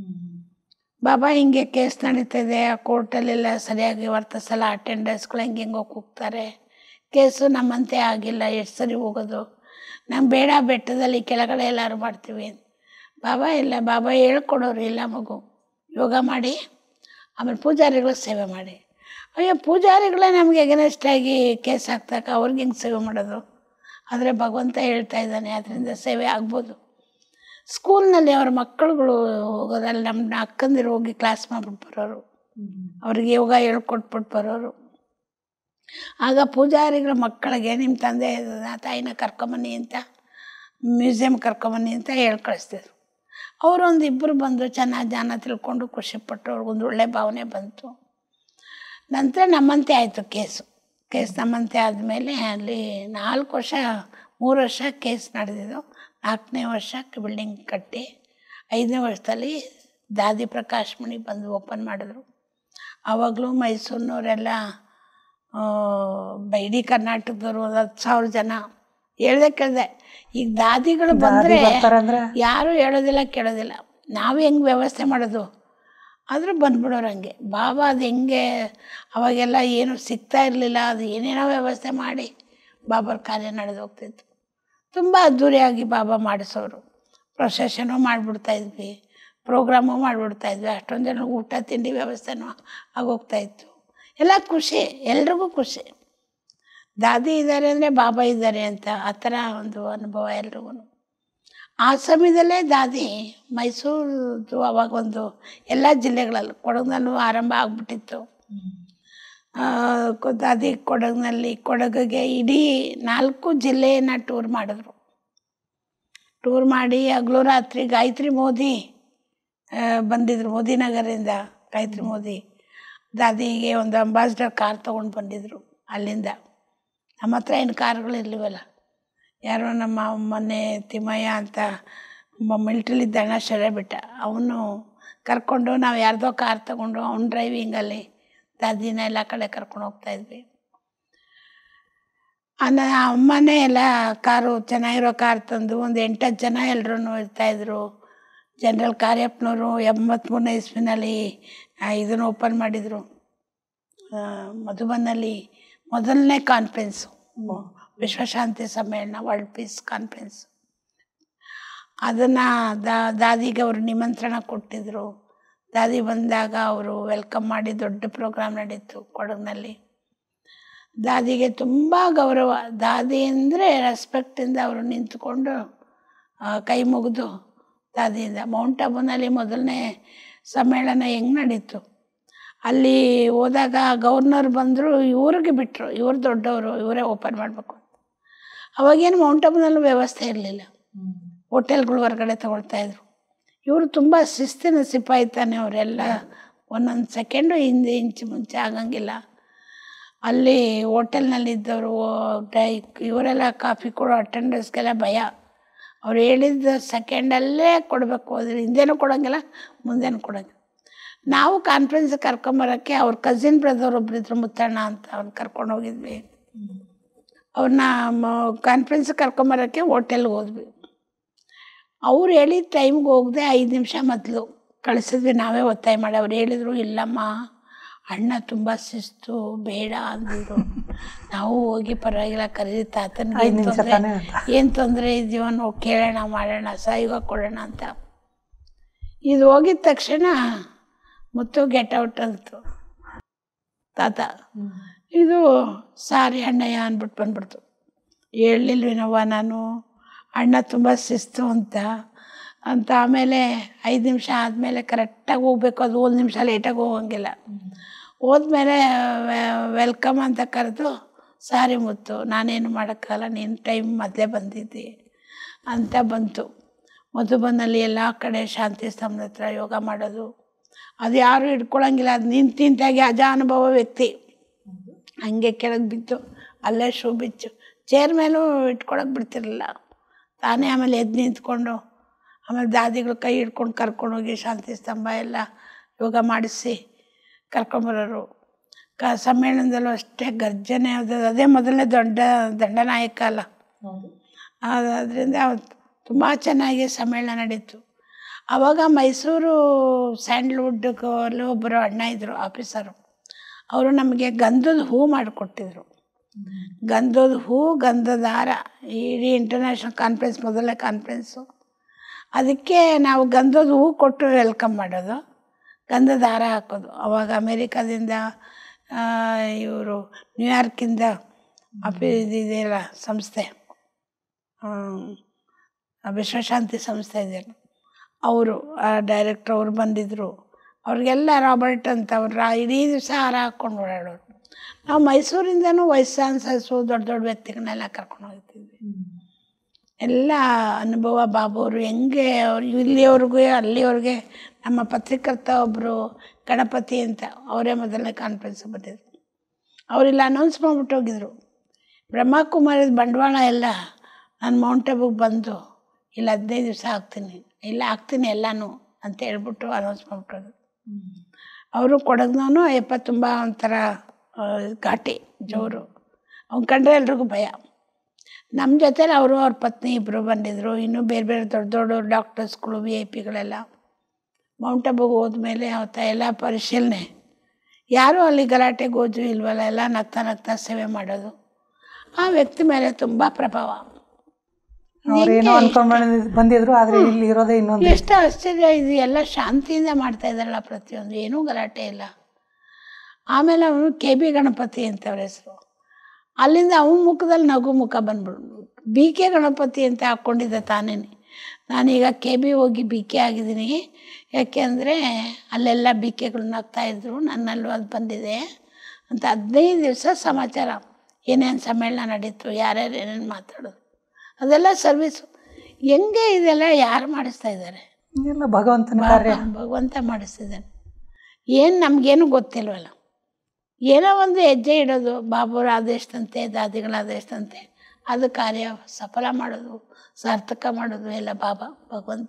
Speaker 2: ಬಾಬಾ ಹಿಂಗೆ ಕೇಸ್ ನಡೀತಿದೆ ಆ ಕೋರ್ಟಲ್ಲೆಲ್ಲ ಸರಿಯಾಗಿ ವರ್ತಿಸಲ್ಲ ಅಟೆಂಡರ್ಸ್ಗಳು ಹೆಂಗೆ ಹೆಂಗೆ ಹೋಗಿ ಹೋಗ್ತಾರೆ ಕೇಸು ನಮ್ಮಂತೆ ಆಗಿಲ್ಲ ಎಷ್ಟು ಸರಿ ಹೋಗೋದು ನಮ್ಗೆ ಬೇಡ ಬೆಟ್ಟದಲ್ಲಿ ಕೆಳಗಡೆ ಎಲ್ಲರೂ ಮಾಡ್ತೀವಿ ಅಂತ ಬಾಬಾ ಇಲ್ಲ ಬಾಬಾ ಹೇಳ್ಕೊಡೋರು ಇಲ್ಲ ಮಗು ಯೋಗ ಮಾಡಿ ಆಮೇಲೆ ಪೂಜಾರಿಗಳಿಗೆ ಸೇವೆ ಮಾಡಿ ಅಯ್ಯೋ ಪೂಜಾರಿಗಳೇ ನಮಗೆ ಎಗನೆಸ್ಟ್ ಆಗಿ ಕೇಸ್ ಹಾಕ್ತಾಕ ಅವ್ರಿಗೆ ಹೆಂಗೆ ಸೇವೆ ಮಾಡೋದು ಆದರೆ ಭಗವಂತ ಹೇಳ್ತಾ ಇದ್ದಾನೆ ಅದರಿಂದ ಸೇವೆ ಆಗ್ಬೋದು ಸ್ಕೂಲ್ನಲ್ಲಿ ಅವ್ರ ಮಕ್ಕಳುಗಳು ಹೋಗೋದಲ್ಲಿ ನಮ್ಮ ಅಕ್ಕಂದಿರು ಹೋಗಿ ಕ್ಲಾಸ್ ಮಾಡ್ಬಿಟ್ಟು ಬರೋರು ಅವ್ರಿಗೆ ಯೋಗ ಹೇಳ್ಕೊಟ್ಬಿಟ್ಟು ಬರೋರು ಆಗ ಪೂಜಾರಿಗಳ ಮಕ್ಕಳಿಗೆ ನಿಮ್ಮ ತಂದೆ ತಾಯಿನ ಕರ್ಕೊಂಬನ್ನಿ ಅಂತ ಮ್ಯೂಸಿಯಂ ಕರ್ಕೊಂಬನ್ನಿ ಅಂತ ಹೇಳಿ ಕಳಿಸ್ತಿದ್ರು ಅವರೊಂದು ಇಬ್ಬರು ಬಂದು ಚೆನ್ನಾಗಿ ಜ್ಞಾನ ತಿಳ್ಕೊಂಡು ಖುಷಿಪಟ್ಟು ಅವ್ರಿಗೊಂದು ಒಳ್ಳೆ ಭಾವನೆ ಬಂತು ನಂತರ ನಮ್ಮಂತೆ ಆಯಿತು ಕೇಸು ಕೇಸ್ ನಮ್ಮಂತೆ ಆದಮೇಲೆ ಅಲ್ಲಿ ನಾಲ್ಕು ವರ್ಷ ಮೂರು ವರ್ಷ ಕೇಸ್ ನಡೆದಿದ್ದು ನಾಲ್ಕನೇ ವರ್ಷಕ್ಕೆ ಬಿಲ್ಡಿಂಗ್ ಕಟ್ಟಿ ಐದನೇ ವರ್ಷದಲ್ಲಿ ದಾದಿ ಪ್ರಕಾಶ್ ಮಣಿ ಬಂದು ಓಪನ್ ಮಾಡಿದ್ರು ಆವಾಗಲೂ ಮೈಸೂರಿನವರೆಲ್ಲ ಇಡೀ ಕರ್ನಾಟಕದವರು ಒಂದು ಹತ್ತು ಸಾವಿರ ಜನ ಹೇಳ್ದೆ ಕೇಳಿದೆ ಈಗ ದಾದಿಗಳು ಬಂದರೆ
Speaker 1: ಬರ್ತಾರಂದ್ರೆ
Speaker 2: ಯಾರೂ ಹೇಳೋದಿಲ್ಲ ಕೇಳೋದಿಲ್ಲ ನಾವು ಹೆಂಗೆ ವ್ಯವಸ್ಥೆ ಮಾಡೋದು ಆದರೂ ಬಂದ್ಬಿಡೋರು ಹಂಗೆ ಬಾಬಾ ಅದು ಹೆಂಗೆ ಅವಾಗೆಲ್ಲ ಏನು ಸಿಗ್ತಾ ಇರಲಿಲ್ಲ ಅದು ಏನೇನೋ ವ್ಯವಸ್ಥೆ ಮಾಡಿ ಬಾಬರ ಕಾರ್ಯ ನಡೆದು ಹೋಗ್ತಿತ್ತು ತುಂಬ ಅದ್ಧೂರಿಯಾಗಿ ಬಾಬಾ ಮಾಡಿಸೋರು ಪ್ರೊಸೆಷನು ಮಾಡಿಬಿಡ್ತಾ ಇದ್ವಿ ಪ್ರೋಗ್ರಾಮು ಮಾಡಿಬಿಡ್ತಾ ಇದ್ವಿ ಅಷ್ಟೊಂದು ಜನ ಊಟ ತಿಂಡಿ ವ್ಯವಸ್ಥೆನೂ ಆಗೋಗ್ತಾ ಇತ್ತು ಎಲ್ಲ ಖುಷಿ ಎಲ್ರಿಗೂ ಖುಷಿ ದಾದಿ ಇದ್ದಾರೆ ಅಂದರೆ ಬಾಬಾ ಇದ್ದಾರೆ ಅಂತ ಆ ಥರ ಒಂದು ಅನುಭವ ಎಲ್ರಿಗೂ ಆ ಸಮಯದಲ್ಲೇ ದಾದಿ ಮೈಸೂರು ಅವಾಗ ಒಂದು ಎಲ್ಲ ಜಿಲ್ಲೆಗಳಲ್ಲೂ ಕೊಡಗಿನಲ್ಲೂ ಆರಂಭ ಆಗ್ಬಿಟ್ಟಿತ್ತು ಆ, ಕೊ- ದಾದಿ ಕೊಡಗಿನಲ್ಲಿ ಕೊಡಗಿಗೆ ಇಡೀ ನಾಲ್ಕು ಜಿಲ್ಲೆಯನ್ನು ಟೂರ್ ಮಾಡಿದ್ರು ಟೂರ್ ಮಾಡಿ ಹಗಲು ರಾತ್ರಿ ಗಾಯತ್ರಿ ಮೋದಿ ಆ, ಬಂದಿದ್ರು ಮೋದಿನಗರದಿಂದ ಗಾಯತ್ರಿ ಮೋದಿ ದಾದಿಗೆ ಒಂದು ಅಂಬಾಸ್ಡರ್ ಕಾರ್ ತೊಗೊಂಡು ಬಂದಿದ್ರು ಅಲ್ಲಿಂದ ನಮ್ಮ ಹತ್ರ ಏನು ಕಾರ್ಗಳಿರ್ಲಿವಲ್ಲ ಯಾರೋ ನಮ್ಮ ಮೊನ್ನೆ ತಿಮ್ಮಯ್ಯ ಅಂತ ಮಿಲ್ಟ್ರಿಲಿದ್ದ ಅಣ್ಣ ಶರೇ ಬಿಟ್ಟ ಅವನು ಕರ್ಕೊಂಡು ನಾವು ಯಾರ್ದೋ ಕಾರ್ ತಗೊಂಡು ಅವ್ನ ಡ್ರೈವಿಂಗಲ್ಲಿ ದಾದಿನ ಎಲ್ಲ ಕಡೆ ಕರ್ಕೊಂಡು ಹೋಗ್ತಾ ಇದ್ವಿ ಅನ್ನ ಅಮ್ಮನೇ ಎಲ್ಲ ಕಾರು ಚೆನ್ನಾಗಿರೋ ಕಾರ್ ತಂದು ಒಂದು ಎಂಟತ್ತು ಜನ ಎಲ್ಲರೂ ಇರ್ತಾಯಿದ್ರು ಜನರಲ್ ಕಾರ್ಯಪ್ಪನವರು ಎಂಬತ್ತ್ಮೂರನೇ ಇಸ್ವಿನಲ್ಲಿ ಇದನ್ನು ಓಪನ್ ಮಾಡಿದರು ಮಧುಬನಲ್ಲಿ ಮೊದಲನೇ ಕಾನ್ಫರೆನ್ಸು ವಿಶ್ವಶಾಂತಿ ಸಮ್ಮೇಳನ ವರ್ಲ್ಡ್ ಪೀಸ್ ಕಾನ್ಫರೆನ್ಸ್ ಅದನ್ನು ದಾದಿಗೆ ಅವರು ನಿಮಂತ್ರಣ ಕೊಟ್ಟಿದ್ದರು ದಾದಿ ಬಂದಾಗ ಅವರು ವೆಲ್ಕಮ್ ಮಾಡಿ ದೊಡ್ಡ ಪ್ರೋಗ್ರಾಮ್ ನಡೀತು ಕೊಡಗಿನಲ್ಲಿ ದಾದಿಗೆ ತುಂಬ ಗೌರವ ದಾದಿ ಅಂದರೆ ರೆಸ್ಪೆಕ್ಟಿಂದ ಅವರು ನಿಂತ್ಕೊಂಡು ಆ, ಕೈ ಮುಗಿದು ದಾದಿಯಿಂದ ಮೌಂಟ್ ಅಬುನಲ್ಲಿ ಮೊದಲನೇ ಸಮ್ಮೇಳನ ಹೆಂಗೆ ನಡೀತು ಅಲ್ಲಿ ಹೋದಾಗ ಗವರ್ನರ್ ಬಂದರು ಇವ್ರಿಗೆ ಬಿಟ್ಟರು ಇವ್ರು ದೊಡ್ಡವರು ಇವರೇ ಓಪನ್ ಮಾಡಬೇಕು ಅವಾಗೇನು ಮೌಂಟ್ ಅಬುನಲ್ಲೂ ವ್ಯವಸ್ಥೆ ಇರಲಿಲ್ಲ ಹೋಟೆಲ್ಗಳು ಹೊರಗಡೆ ತಗೊಳ್ತಾ ಇದ್ರು ಇವರು ತುಂಬ ಶಿಸ್ತಿನ ಸಿಪಾಯಿ ತಾನೆ ಅವರೆಲ್ಲ ಒಂದೊಂದು ಸೆಕೆಂಡು ಹಿಂದೆ ಇಂಚು ಮುಂಚೆ ಆಗಂಗಿಲ್ಲ ಅಲ್ಲಿ ಹೋಟೆಲ್ನಲ್ಲಿದ್ದವರು ಇವರೆಲ್ಲ ಕಾಫಿ ಕೊಡೋ ಅಟೆಂಡರ್ಸ್ಗೆಲ್ಲ ಭಯ ಅವ್ರು ಹೇಳಿದ ಸೆಕೆಂಡಲ್ಲೇ ಕೊಡಬೇಕು ಅದ್ರ ಹಿಂದೆನೂ ಕೊಡೋಂಗಿಲ್ಲ ಮುಂದೆನೂ ಕೊಡೋಂಗಿಲ್ಲ ನಾವು ಕಾನ್ಫರೆನ್ಸ್ ಕರ್ಕೊಂಬರೋಕ್ಕೆ ಅವ್ರ ಕಸಿನ್ ಬ್ರದರ್ ಒಬ್ಬರಿದ್ರು ಮುತ್ತಣ್ಣ ಅಂತ ಅವ್ರನ್ನ ಕರ್ಕೊಂಡು ಹೋಗಿದ್ವಿ ಅವ್ರನ್ನ ಕಾನ್ಫರೆನ್ಸ್ ಕರ್ಕೊಂಬರೋಕ್ಕೆ ಹೋಟೆಲ್ಗೆ ಹೋದ್ವಿ ಅವ್ರು ಹೇಳಿದ ಟೈಮ್ಗೆ ಹೋಗದೆ ಐದು ನಿಮಿಷ ಮೊದಲು ಕಳಿಸಿದ್ವಿ ನಾವೇ ಒತ್ತಾಯ ಮಾಡಿ ಅವ್ರು ಹೇಳಿದರು ಇಲ್ಲಮ್ಮ ಅಣ್ಣ ತುಂಬ ಶಿಸ್ತು ಬೇಡ ಅಂದಿದ್ರು ನಾವು ಹೋಗಿ ಪರವಾಗಿಲ್ಲ ಕರೀರಿ ತಾತನಿಗೆ
Speaker 1: ಐದು
Speaker 2: ಏನು
Speaker 1: ನಿಮಿಷ
Speaker 2: ತೊಂದರೆ
Speaker 1: ತಾನೇ ಅಂತ
Speaker 2: ಏನು ತೊಂದರೆ ಇದೆಯೋ ನಾವು ಕೇಳೋಣ ಮಾಡೋಣ ಸಹಯೋಗ ಕೊಡೋಣ ಅಂತ ಇದು ಹೋಗಿದ ತಕ್ಷಣ ಮುತ್ತು ಗೆಟ್ ಔಟ್ ಅಂತು ತಾತ ಇದು ಸಾರಿ ಅಣ್ಣಯ್ಯ ಅಂದ್ಬಿಟ್ಟು ಬಂದ್ಬಿಡ್ತು ಹೇಳಲಿಲ್ವೇನವ್ವ ನಾನು ಅಣ್ಣ ತುಂಬ ಶಿಸ್ತು ಅಂತ ಅಂತ ಆಮೇಲೆ ಐದು ನಿಮಿಷ ಆದಮೇಲೆ ಕರೆಕ್ಟಾಗಿ ಹೋಗ್ಬೇಕು ಅದು ಒಂದು ನಿಮಿಷ ಲೇಟಾಗಿ ಹೋಗಂಗಿಲ್ಲ ಹೋದ್ಮೇಲೆ ವೆಲ್ಕಮ್ ಅಂತ ಕರೆದು ಸಾರಿ ಮುತ್ತು ನಾನೇನು ಮಾಡೋಕ್ಕಲ್ಲ ನೀನು ಟೈಮ್ ಮೊದಲೇ ಬಂದಿದ್ದಿ ಅಂತ ಬಂತು ಮಧುಬನಲ್ಲಿ ಎಲ್ಲ ಕಡೆ ಶಾಂತಿ ಸ್ತಂಭದ ಹತ್ರ ಯೋಗ ಮಾಡೋದು ಅದು ಯಾರು ಹಿಡ್ಕೊಳಂಗಿಲ್ಲ ಅದು ನಿಂತು ನಿಂತಾಗಿ ಅಜಾನುಭವ ವ್ಯಕ್ತಿ ಹಂಗೆ ಕೆಳಗೆ ಬಿದ್ದು ಅಲ್ಲೇ ಶೂ ಬಿಚ್ಚು ಚೇರ್ ಮೇಲೂ ಇಟ್ಕೊಳಕ್ಕೆ ಬಿಡ್ತಿರಲಿಲ್ಲ ತಾನೇ ಆಮೇಲೆ ಎದ್ದು ನಿಂತ್ಕೊಂಡು ಆಮೇಲೆ ದಾದಿಗಳು ಕೈ ಹಿಡ್ಕೊಂಡು ಕರ್ಕೊಂಡೋಗಿ ಶಾಂತಿ ಸ್ತಂಭ ಎಲ್ಲ ಯೋಗ ಮಾಡಿಸಿ ಕರ್ಕೊಂಬರೋರು ಕ ಸಮ್ಮೇಳನದಲ್ಲೂ ಅಷ್ಟೇ ಗರ್ಜನೆ ಅದು ಅದೇ ಮೊದಲನೇ ದೊಡ್ಡ ದಂಡನಾಯಕ ಅಲ್ಲ ಅದರಿಂದ ತುಂಬ ಚೆನ್ನಾಗಿ ಸಮ್ಮೇಳನ ನಡೀತು ಆವಾಗ ಮೈಸೂರು ಸ್ಯಾಂಡ್ಲ್ವುಡ್ಗಲ್ಲಿ ಒಬ್ಬರು ಅಣ್ಣ ಇದ್ದರು ಆಫೀಸರು ಅವರು ನಮಗೆ ಗಂಧದ ಹೂ ಮಾಡಿಕೊಟ್ಟಿದ್ರು ಗಂಧದ ಹೂ ಗಂಧದ ಹಾರ ಇಡೀ ಇಂಟರ್ನ್ಯಾಷನಲ್ ಕಾನ್ಫರೆನ್ಸ್ ಮೊದಲನೇ ಕಾನ್ಫರೆನ್ಸು ಅದಕ್ಕೆ ನಾವು ಗಂಧದ ಹೂ ಕೊಟ್ಟು ವೆಲ್ಕಮ್ ಮಾಡೋದು ಗಂಧದ ಹಾರ ಹಾಕೋದು ಅವಾಗ ಅಮೇರಿಕಾದಿಂದ ಇವರು ನ್ಯೂಯಾರ್ಕಿಂದ ಅಪಿ ಇದೆಯಲ್ಲ ಸಂಸ್ಥೆ ಹ್ಮ್, ವಿಶ್ವಶಾಂತಿ ಸಂಸ್ಥೆ ಇದೆಯಲ್ಲ ಅವರು ಆ ಡೈರೆಕ್ಟ್ರ್ ಅವ್ರು ಬಂದಿದ್ದರು ಅವ್ರಿಗೆಲ್ಲ ರಾಬರ್ಟ್ ಅಂತ ಅವ್ರು ರಾ ಇಡೀ ದಿವಸ ಹಾರ ಹಾಕ್ಕೊಂಡು ಓಡಾಡೋರು ನಾವು ಮೈಸೂರಿಂದನೂ ವೈಸ್ ಚಾನ್ಸಲರ್ಸು ದೊಡ್ಡ ದೊಡ್ಡ ವ್ಯಕ್ತಿಗಳನ್ನೆಲ್ಲ ಕರ್ಕೊಂಡು ಹೋಗ್ತಿದ್ವಿ ಎಲ್ಲ ಅನುಭವ ಬಾಬು ಅವರು ಹೆಂಗೆ ಅವ್ರು ಇಲ್ಲಿಯವ್ರಿಗೂ ಅಲ್ಲಿಯವ್ರಿಗೆ ನಮ್ಮ ಪತ್ರಿಕರ್ತ ಒಬ್ಬರು ಗಣಪತಿ ಅಂತ ಅವರೇ ಮೊದಲನೇ ಕಾನ್ಫರೆನ್ಸ್ ಬಂದಿದ್ರು ಅವರಿಲ್ಲ ಅನೌನ್ಸ್ ಮಾಡ್ಬಿಟ್ಟು ಹೋಗಿದ್ರು ಬ್ರಹ್ಮಕುಮಾರಿದ ಬಂಡವಾಳ ಎಲ್ಲ ನಾನು ಮೌಂಟ್ ಆಬುಗೆ ಬಂದು ಇಲ್ಲ ಹದಿನೈದು ದಿವಸ ಆಗ್ತೀನಿ ಇಲ್ಲ ಆಗ್ತೀನಿ ಎಲ್ಲನೂ ಅಂತ ಹೇಳ್ಬಿಟ್ಟು ಅನೌನ್ಸ್ ಮಾಡ್ಬಿಟ್ಟು ಹೋದ್ರು ಅವರು ಕೊಡಗ್ನವನು ಅಯ್ಯಪ್ಪ ತುಂಬ ಒಂಥರ ಆ, ಘಾಟಿ ಜೋರು ಅವ್ನು ಕಂಡ್ರೆ ಎಲ್ರಿಗೂ ಭಯ ನಮ್ಮ ಜೊತೆಲಿ ಅವರು ಅವ್ರ ಪತ್ನಿ ಇಬ್ಬರು ಬಂದಿದ್ದರು ಇನ್ನೂ ಬೇರೆ ಬೇರೆ ದೊಡ್ಡ ದೊಡ್ಡ ಡಾಕ್ಟರ್ಸ್ಗಳು ವಿ ಐ ಪಿಗಳೆಲ್ಲ ಮೌಂಟ್ ಆಬುಗೆ ಹೋದ್ಮೇಲೆ ಅವತ್ತ ಎಲ್ಲ ಪರಿಶೀಲನೆ ಯಾರೂ ಅಲ್ಲಿ ಗಲಾಟೆ ಗೋಜು ಇಲ್ವಲ್ಲ ಎಲ್ಲ ನಗ್ತಾ ನಗ್ತಾ ಸೇವೆ ಮಾಡೋದು ಆ ವ್ಯಕ್ತಿ ಮೇಲೆ ತುಂಬ ಪ್ರಭಾವ
Speaker 1: ಅವ್ರೇನೋ ಅನ್ಕೊಂಡ್ ಬಂದಿದ್- ಬಂದಿದ್ರು ಆದ್ರೆ ಇಲ್ಲಿ ಇರೋದೇ ಇನ್ನೊಂದು
Speaker 2: ಎಷ್ಟು ಆಶ್ಚರ್ಯ ಇದು ಎಲ್ಲ ಶಾಂತಿಯಿಂದ ಮಾಡ್ತಾ ಇದ್ದಾರಲ್ಲ ಪ್ರತಿಯೊಂದು ಏನೂ ಗಲಾಟೆ ಇಲ್ಲ ಆಮೇಲೆ ಅವನು ಕೆ ಬಿ ಗಣಪತಿ ಅಂತ ಅವ್ರ ಹೆಸರು ಅಲ್ಲಿಂದ ಅವನ ಮುಖದಲ್ಲಿ ನಗು ಮುಖ ಬಂದ್ಬಿಡು ಬಿ ಕೆ ಗಣಪತಿ ಅಂತ ಹಾಕ್ಕೊಂಡಿದ್ದೆ ತಾನೇನೆ ನಾನೀಗ ಕೆ ಬಿ ಹೋಗಿ ಬಿ ಕೆ ಆಗಿದ್ದೀನಿ ಯಾಕೆಂದರೆ ಅಲ್ಲೆಲ್ಲ ಬಿ ಕೆಗಳು ನಗ್ತಾಯಿದ್ರು ನನ್ನಲ್ಲೂ ಅದು ಬಂದಿದೆ ಅಂತ ಹದಿನೈದು ದಿವಸ ಸಮಾಚಾರ ಏನೇನು ಸಮ್ಮೇಳನ ನಡೀತು ಯಾರ್ಯಾರು ಏನೇನು ಮಾತಾಡೋದು ಅದೆಲ್ಲ ಸರ್ವಿಸು ಹೆಂಗೆ ಇದೆಲ್ಲ ಯಾರು ಮಾಡಿಸ್ತಾ ಇದ್ದಾರೆ
Speaker 1: ಎಲ್ಲ ಭಗವಂತನ ಕಾರ್ಯ
Speaker 2: ಭಗವಂತ ಮಾಡಿಸ್ತಿದ್ದಾನೆ ಏನು ನಮಗೇನು ಗೊತ್ತಿಲ್ವಲ್ಲ ಏನೋ ಒಂದು ಹೆಜ್ಜೆ ಇಡೋದು ಬಾಬುರ ಆದೇಶದಂತೆ ದಾದಿಗಳ ಆದೇಶದಂತೆ ಅದು ಕಾರ್ಯ ಸಫಲ ಮಾಡೋದು ಸಾರ್ಥಕ ಮಾಡೋದು ಎಲ್ಲ ಬಾಬಾ ಭಗವಂತ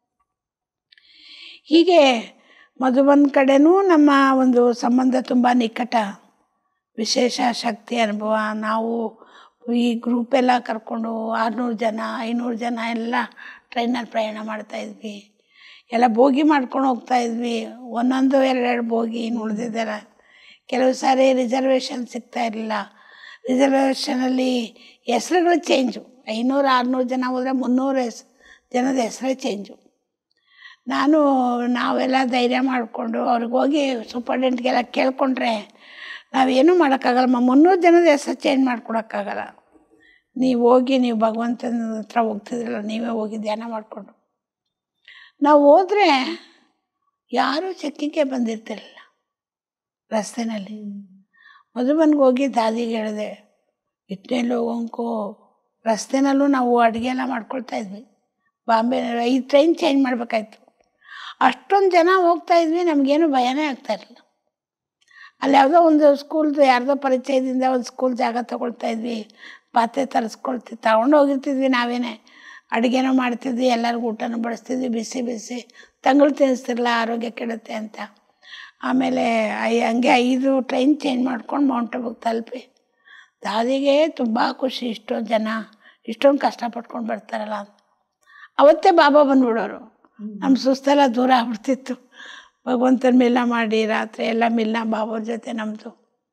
Speaker 2: ಹೀಗೆ ಮಧುಬನ್ ಕಡೆನೂ ನಮ್ಮ ಒಂದು ಸಂಬಂಧ ತುಂಬ ನಿಕಟ ವಿಶೇಷ ಶಕ್ತಿ ಅನುಭವ ನಾವು ಈ ಗ್ರೂಪ್ ಎಲ್ಲ ಕರ್ಕೊಂಡು ಆರುನೂರು ಜನ ಐನೂರು ಜನ ಎಲ್ಲ ಟ್ರೈನಲ್ಲಿ ಪ್ರಯಾಣ ಮಾಡ್ತಾಯಿದ್ವಿ ಎಲ್ಲ ಬೋಗಿ ಮಾಡ್ಕೊಂಡು ಹೋಗ್ತಾ ಇದ್ವಿ ಒಂದೊಂದು ಎರಡೆರಡು ಬೋಗಿ ಇನ್ನು ಉಳಿದಿದ್ದೆಲ್ಲ ಕೆಲವು ಸಾರಿ ರಿಸರ್ವೇಷನ್ ಸಿಗ್ತಾ ಇರಲಿಲ್ಲ ರಿಸರ್ವೇಷನಲ್ಲಿ ಹೆಸ್ರುಗಳು ಚೇಂಜು ಐನೂರು ಆರುನೂರು ಜನ ಹೋದರೆ ಮುನ್ನೂರು ಹೆಸ್ ಜನದ ಹೆಸರೇ ಚೇಂಜು ನಾನು ನಾವೆಲ್ಲ ಧೈರ್ಯ ಮಾಡಿಕೊಂಡು ಅವ್ರಿಗೆ ಹೋಗಿ ಸೂಪರ್ಡೆಂಟ್ಗೆಲ್ಲ ಕೇಳ್ಕೊಂಡ್ರೆ ನಾವೇನೂ ಮಾಡೋಕ್ಕಾಗಲ್ಲಮ್ಮ ಮುನ್ನೂರು ಜನದ ಹೆಸರು ಚೇಂಜ್ ಮಾಡ್ಕೊಡೋಕ್ಕಾಗಲ್ಲ ನೀವು ಹೋಗಿ ನೀವು ಭಗವಂತನ ಹತ್ರ ಹೋಗ್ತಿದ್ರಲ್ಲ ನೀವೇ ಹೋಗಿ ಧ್ಯಾನ ಮಾಡಿಕೊಂಡು ನಾವು ಹೋದರೆ ಯಾರೂ ಚೆಕ್ಕಿಂಗ್ಗೆ ಬಂದಿರ್ತಿರಲಿಲ್ಲ ರಸ್ತೆನಲ್ಲಿ ಮಧುಬನ್ಗೆ ಹೋಗಿ ದಾದಿಗೆ ಹೇಳಿದೆ ಇಟ್ನಲ್ಲಿ ಹೋಗೋಂಕೋ ರಸ್ತೆನಲ್ಲೂ ನಾವು ಅಡುಗೆ ಎಲ್ಲ ಮಾಡ್ಕೊಳ್ತಾ ಇದ್ವಿ ಬಾಂಬೆ ಈ ಟ್ರೈನ್ ಚೇಂಜ್ ಮಾಡಬೇಕಾಯ್ತು ಅಷ್ಟೊಂದು ಜನ ಹೋಗ್ತಾ ಇದ್ವಿ ನಮಗೇನು ಭಯನೇ ಆಗ್ತಾ ಇರಲಿಲ್ಲ ಅಲ್ಲಿ ಯಾವುದೋ ಒಂದು ಸ್ಕೂಲ್ದು ಯಾರ್ದೋ ಪರಿಚಯದಿಂದ ಒಂದು ಸ್ಕೂಲ್ ಜಾಗ ತೊಗೊಳ್ತಾ ಇದ್ವಿ ಪಾತ್ರೆ ತರಿಸ್ಕೊಳ್ತಿ ತಗೊಂಡು ಹೋಗಿರ್ತಿದ್ವಿ ನಾವೇನೆ ಅಡುಗೆನೂ ಮಾಡ್ತಿದ್ವಿ ಎಲ್ಲರಿಗೂ ಊಟನೂ ಬಡಿಸ್ತಿದ್ವಿ ಬಿಸಿ ಬಿಸಿ ತಂಗಳು ತಿನ್ನಿಸ್ತಿರಲ್ಲ ಆರೋಗ್ಯ ಕೆಡುತ್ತೆ ಅಂತ ಆಮೇಲೆ ಐ ಹಂಗೆ ಐದು ಟ್ರೈನ್ ಚೇಂಜ್ ಮಾಡ್ಕೊಂಡು ಮೌಂಟ್ ಆಬುಗೆ ತಲುಪಿ ದಾದಿಗೆ ತುಂಬ ಖುಷಿ ಇಷ್ಟೊಂದು ಜನ ಇಷ್ಟೊಂದು ಕಷ್ಟಪಟ್ಕೊಂಡು ಬರ್ತಾರಲ್ಲ ಅಂತ ಅವತ್ತೇ ಬಾಬಾ ಬಂದ್ಬಿಡೋರು ನಮ್ಮ ಸುಸ್ತೆಲ್ಲ ದೂರ ಆಗ್ಬಿಡ್ತಿತ್ತು ಭಗವಂತನ ಮಿಲ್ಲ ಮಾಡಿ ರಾತ್ರಿ ಎಲ್ಲ ಮಿಲ್ಲ ಬಾಬೋರ ಜೊತೆ ನಮ್ಮದು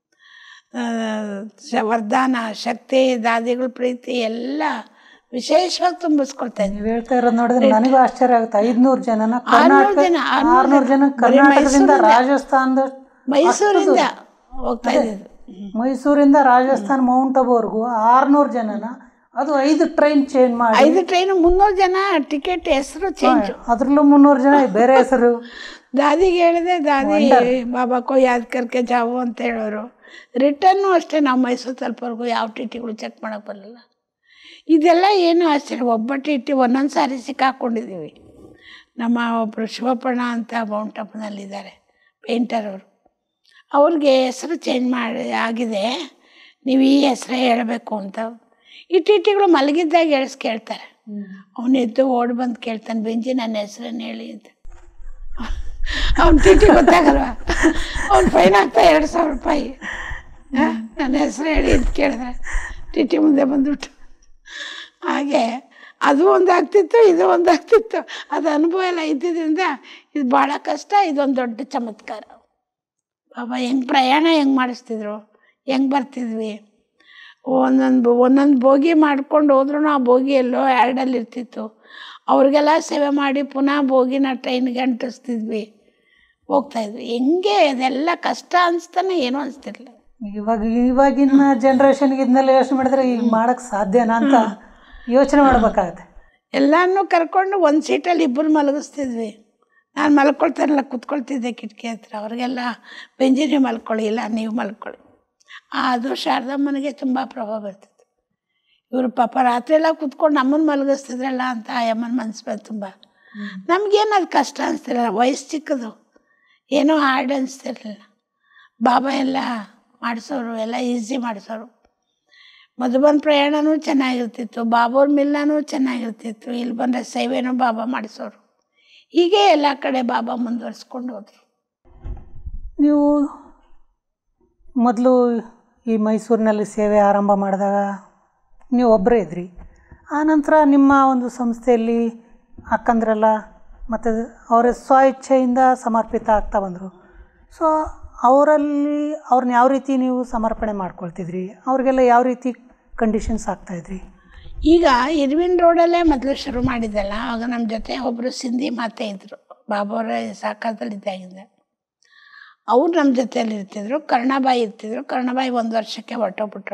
Speaker 2: ವರದಾನ ಶಕ್ತಿ ದಾದಿಗಳ ಪ್ರೀತಿ ಎಲ್ಲ ವಿಶೇಷವಾಗಿ ತುಂಬಿಸ್ಕೊಳ್ತಾ ಇದ್ವಿ
Speaker 1: ನೀವು ಹೇಳ್ತಾ ಇರೋದು ನೋಡಿದ್ರೆ ನನಗೂ ಆಶ್ಚರ್ಯ ಆಗುತ್ತೆ ಐದ್ನೂರು ಜನನ
Speaker 2: ಆರ್ನೂರು
Speaker 1: ಕರ್ನಾಟಕ
Speaker 2: ಜನ, ಆರ್ನೂರು
Speaker 1: ಆರ್ನೂರು ಜನ
Speaker 2: ಜನ. ಬರೀ
Speaker 1: ಕರ್ನಾಟಕದಿಂದ
Speaker 2: ಮೈಸೂರಿಂದ.
Speaker 1: ರಾಜಸ್ಥಾನದ
Speaker 2: ಮೈಸೂರಿಂದ ಹೋಗ್ತಾ ಇದ್ದಿದ್ದು
Speaker 1: ಮೈಸೂರಿಂದ ರಾಜಸ್ಥಾನ ಮೌಂಟ್ ಅಬುವರೆಗೂ ಆರ್ನೂರು ಜನನ ಅದು ಐದು ಟ್ರೈನ್ ಚೇಂಜ್ ಮಾಡಿ
Speaker 2: ಐದು ಟ್ರೈನು ಮುನ್ನೂರು ಜನ ಟಿಕೆಟ್ ಹೆಸರು ಚೇಂಜ್
Speaker 1: ಅದ್ರಲ್ಲೂ ಮುನ್ನೂರು ಜನ ಬೇರೆ ಹೆಸರು
Speaker 2: ದಾದಿಗೆ ಹೇಳಿದೆ ದಾದಿ ಬಾಬಾ ಕೋ ಯಾದ್ ಕರ್ಕೆ ಜಾವು ಅಂತ ಹೇಳೋರು ರಿಟರ್ನು ಅಷ್ಟೇ ನಾವು ಮೈಸೂರು ತಲುಪೋರ್ಗು ಯಾವ ಟಿ ಟಿಗಳು ಚೆಕ್ ಮಾಡೋಕೆ ಬರಲಿಲ್ಲ ಇದೆಲ್ಲ ಏನು ಆಶ್ಚರ್ಯ ಒಬ್ಬ ಟಿ ಟಿ ಒಂದೊಂದು ಸಾರಿ ಸಿಕ್ಕಾಕೊಂಡಿದ್ದೀವಿ ನಮ್ಮ ಒಬ್ಬರು ಶಿವಪ್ಪಣ್ಣ ಅಂತ ಮೌಂಟ್ ಅಪ್ಪನಲ್ಲಿದ್ದಾರೆ ಪೇಂಟರ್ ಅವರು ಅವ್ರಿಗೆ ಹೆಸರು ಚೇಂಜ್ ಮಾಡಿ ಆಗಿದೆ ನೀವು ಈ ಹೆಸರೇ ಹೇಳಬೇಕು ಅಂತ ಈ ಟಿ ಟಿಗಳು ಮಲಗಿದ್ದಾಗ ಎಳ್ಸ್ ಕೇಳ್ತಾರೆ ಅವನು ಎದ್ದು ಓಡಿ ಬಂದು ಕೇಳ್ತಾನೆ ಬೆಂಜಿ ನನ್ನ ಹೆಸರನ್ನು ಹೇಳಿ ಅಂತ ಅವ್ನ ಟಿ ಟಿ ಗೊತ್ತಾಗಲ್ವ ಅವ್ನು ಫೈನ್ ಆಗ್ತಾ ಎರಡು ಸಾವಿರ ರೂಪಾಯಿ ಆ, ನನ್ನ ಹೆಸರು ಹೇಳಿ ಅಂತ ಕೇಳಿದ್ರೆ ಟಿ ಟಿ ಮುಂದೆ ಬಂದ್ಬಿಟ್ಟು ಹಾಗೆ ಅದು ಒಂದು ಆಗ್ತಿತ್ತು ಇದು ಒಂದು ಆಗ್ತಿತ್ತು ಅದು ಅನುಭವ ಎಲ್ಲ ಇದ್ದಿದ್ದರಿಂದ ಇದು ಭಾಳ ಕಷ್ಟ ಇದೊಂದು ದೊಡ್ಡ ಚಮತ್ಕಾರ ಬಾಬಾ ಹೆಂಗೆ ಪ್ರಯಾಣ ಹೆಂಗೆ ಮಾಡಿಸ್ತಿದ್ರು ಹೆಂಗೆ ಬರ್ತಿದ್ವಿ ಒಂದೊಂದು ಒಂದೊಂದು ಬೋಗಿ ಮಾಡ್ಕೊಂಡು ಹೋದ್ರೂ ಆ ಬೋಗಿ ಎಲ್ಲೋ ಎರಡಲ್ಲಿ ಇರ್ತಿತ್ತು ಅವ್ರಿಗೆಲ್ಲ ಸೇವೆ ಮಾಡಿ ಪುನಃ ಬೋಗಿನ ಟ್ರೈನ್ಗೆ ಅಂಟಿಸ್ತಿದ್ವಿ ಹೋಗ್ತಾಯಿದ್ವಿ ಹೆಂಗೆ ಅದೆಲ್ಲ ಕಷ್ಟ ಅನಿಸ್ತಾನೆ ಏನೂ ಅನಿಸ್ತಿರ್ಲಿಲ್ಲ
Speaker 1: ಇವಾಗ ಇವಾಗಿನ ಜನ್ರೇಷನ್ಗೆ ಇದನ್ನೆಲ್ಲ ಯೋಚನೆ ಮಾಡಿದ್ರೆ ಈಗ ಮಾಡಕ್ ಸಾಧ್ಯನಾ ಅಂತ ಯೋಚನೆ ಮಾಡ್ಬೇಕಾಗತ್ತೆ
Speaker 2: ಎಲ್ಲನೂ ಕರ್ಕೊಂಡು ಒಂದು ಸೀಟಲ್ಲಿ ಇಬ್ಬರು ಮಲಗಿಸ್ತಿದ್ವಿ ನಾನು ಮಲ್ಕೊಳ್ತಾರಲ್ಲ ಕೂತ್ಕೊಳ್ತಿದ್ದೆ ಕಿಟಕಿ ಹತ್ರ ಅವ್ರಿಗೆಲ್ಲ ಬೆಂಜಿನಿ ಮಲ್ಕೊಳ್ಳಿ ಇಲ್ಲ ನೀವು ಮಲ್ಕೊಳ್ಳಿ ಅದು ಶಾರದಮ್ಮನಿಗೆ ತುಂಬ ಪ್ರಭಾವ ಬರ್ತಿತ್ತು ಇವರು ಪಾಪ ರಾತ್ರಿ ಎಲ್ಲ ಕೂತ್ಕೊಂಡು ನಮ್ಮನ್ನು ಮಲಗಿಸ್ತಿದ್ರಲ್ಲ ಅಂತ ಅಮ್ಮನ ಮನಸ್ಸು ಬಂತು ತುಂಬ ನಮಗೇನು ಅದು ಕಷ್ಟ ಅನಿಸ್ತಿರಲಿಲ್ಲ ವಯಸ್ಸು ಚಿಕ್ಕದು ಏನೋ ಹಾರ್ಡ್ ಅನಿಸ್ತಿರ್ಲಿಲ್ಲ ಬಾಬಾ ಎಲ್ಲ ಮಾಡಿಸೋರು ಎಲ್ಲ ಈಸಿ ಮಾಡಿಸೋರು ಮಧುಬನ್ ಪ್ರಯಾಣನೂ ಚೆನ್ನಾಗಿರ್ತಿತ್ತು ಬಾಬೋರ್ ಮಿಲ್ಲನೂ ಚೆನ್ನಾಗಿರ್ತಿತ್ತು ಇಲ್ಲಿ ಬಂದರೆ ಸೇವೆನೂ ಬಾಬಾ ಮಾಡಿಸೋರು ಹೀಗೆ ಎಲ್ಲ ಕಡೆ ಬಾಬಾ ಮುಂದುವರ್ಸ್ಕೊಂಡು ಹೋದರು
Speaker 1: ನೀವು ಮೊದಲು ಈ ಮೈಸೂರಿನಲ್ಲಿ ಸೇವೆ ಆರಂಭ ಮಾಡಿದಾಗ ನೀವು ಒಬ್ಬರೇ ಇದ್ರಿ ಆನಂತರ ನಿಮ್ಮ ಒಂದು ಸಂಸ್ಥೆಯಲ್ಲಿ ಅಕ್ಕಂದ್ರೆಲ್ಲ ಮತ್ತು ಅವರ ಸ್ವ ಇಚ್ಛೆಯಿಂದ ಸಮರ್ಪಿತ ಆಗ್ತಾ ಬಂದರು ಸೊ ಅವರಲ್ಲಿ ಅವ್ರನ್ನ ಯಾವ ರೀತಿ ನೀವು ಸಮರ್ಪಣೆ ಮಾಡ್ಕೊಳ್ತಿದ್ರಿ ಅವ್ರಿಗೆಲ್ಲ ಯಾವ ರೀತಿ ಕಂಡೀಷನ್ಸ್ ಆಗ್ತಾಯಿದ್ರಿ
Speaker 2: ಈಗ ಇರ್ವಿನ್ ರೋಡಲ್ಲೇ ಮೊದಲು ಶುರು ಮಾಡಿದ್ದಲ್ಲ ಆಗ ನಮ್ಮ ಜೊತೆ ಒಬ್ಬರು ಸಿಂಧಿ ಮಾತೆ ಇದ್ದರು ಬಾಬಾವರ ಸಾಕಾರದಲ್ಲಿದ್ದಾಗಿಂದ ಅವ್ರು ನಮ್ಮ ಜೊತೆಯಲ್ಲಿ ಇರ್ತಿದ್ರು ಕರ್ಣಾಬಾಯಿ ಇರ್ತಿದ್ರು ಕರ್ಣಾಬಾಯಿ ಒಂದು ವರ್ಷಕ್ಕೆ ಹೊರಟೋಗ್ಬಿಟ್ರು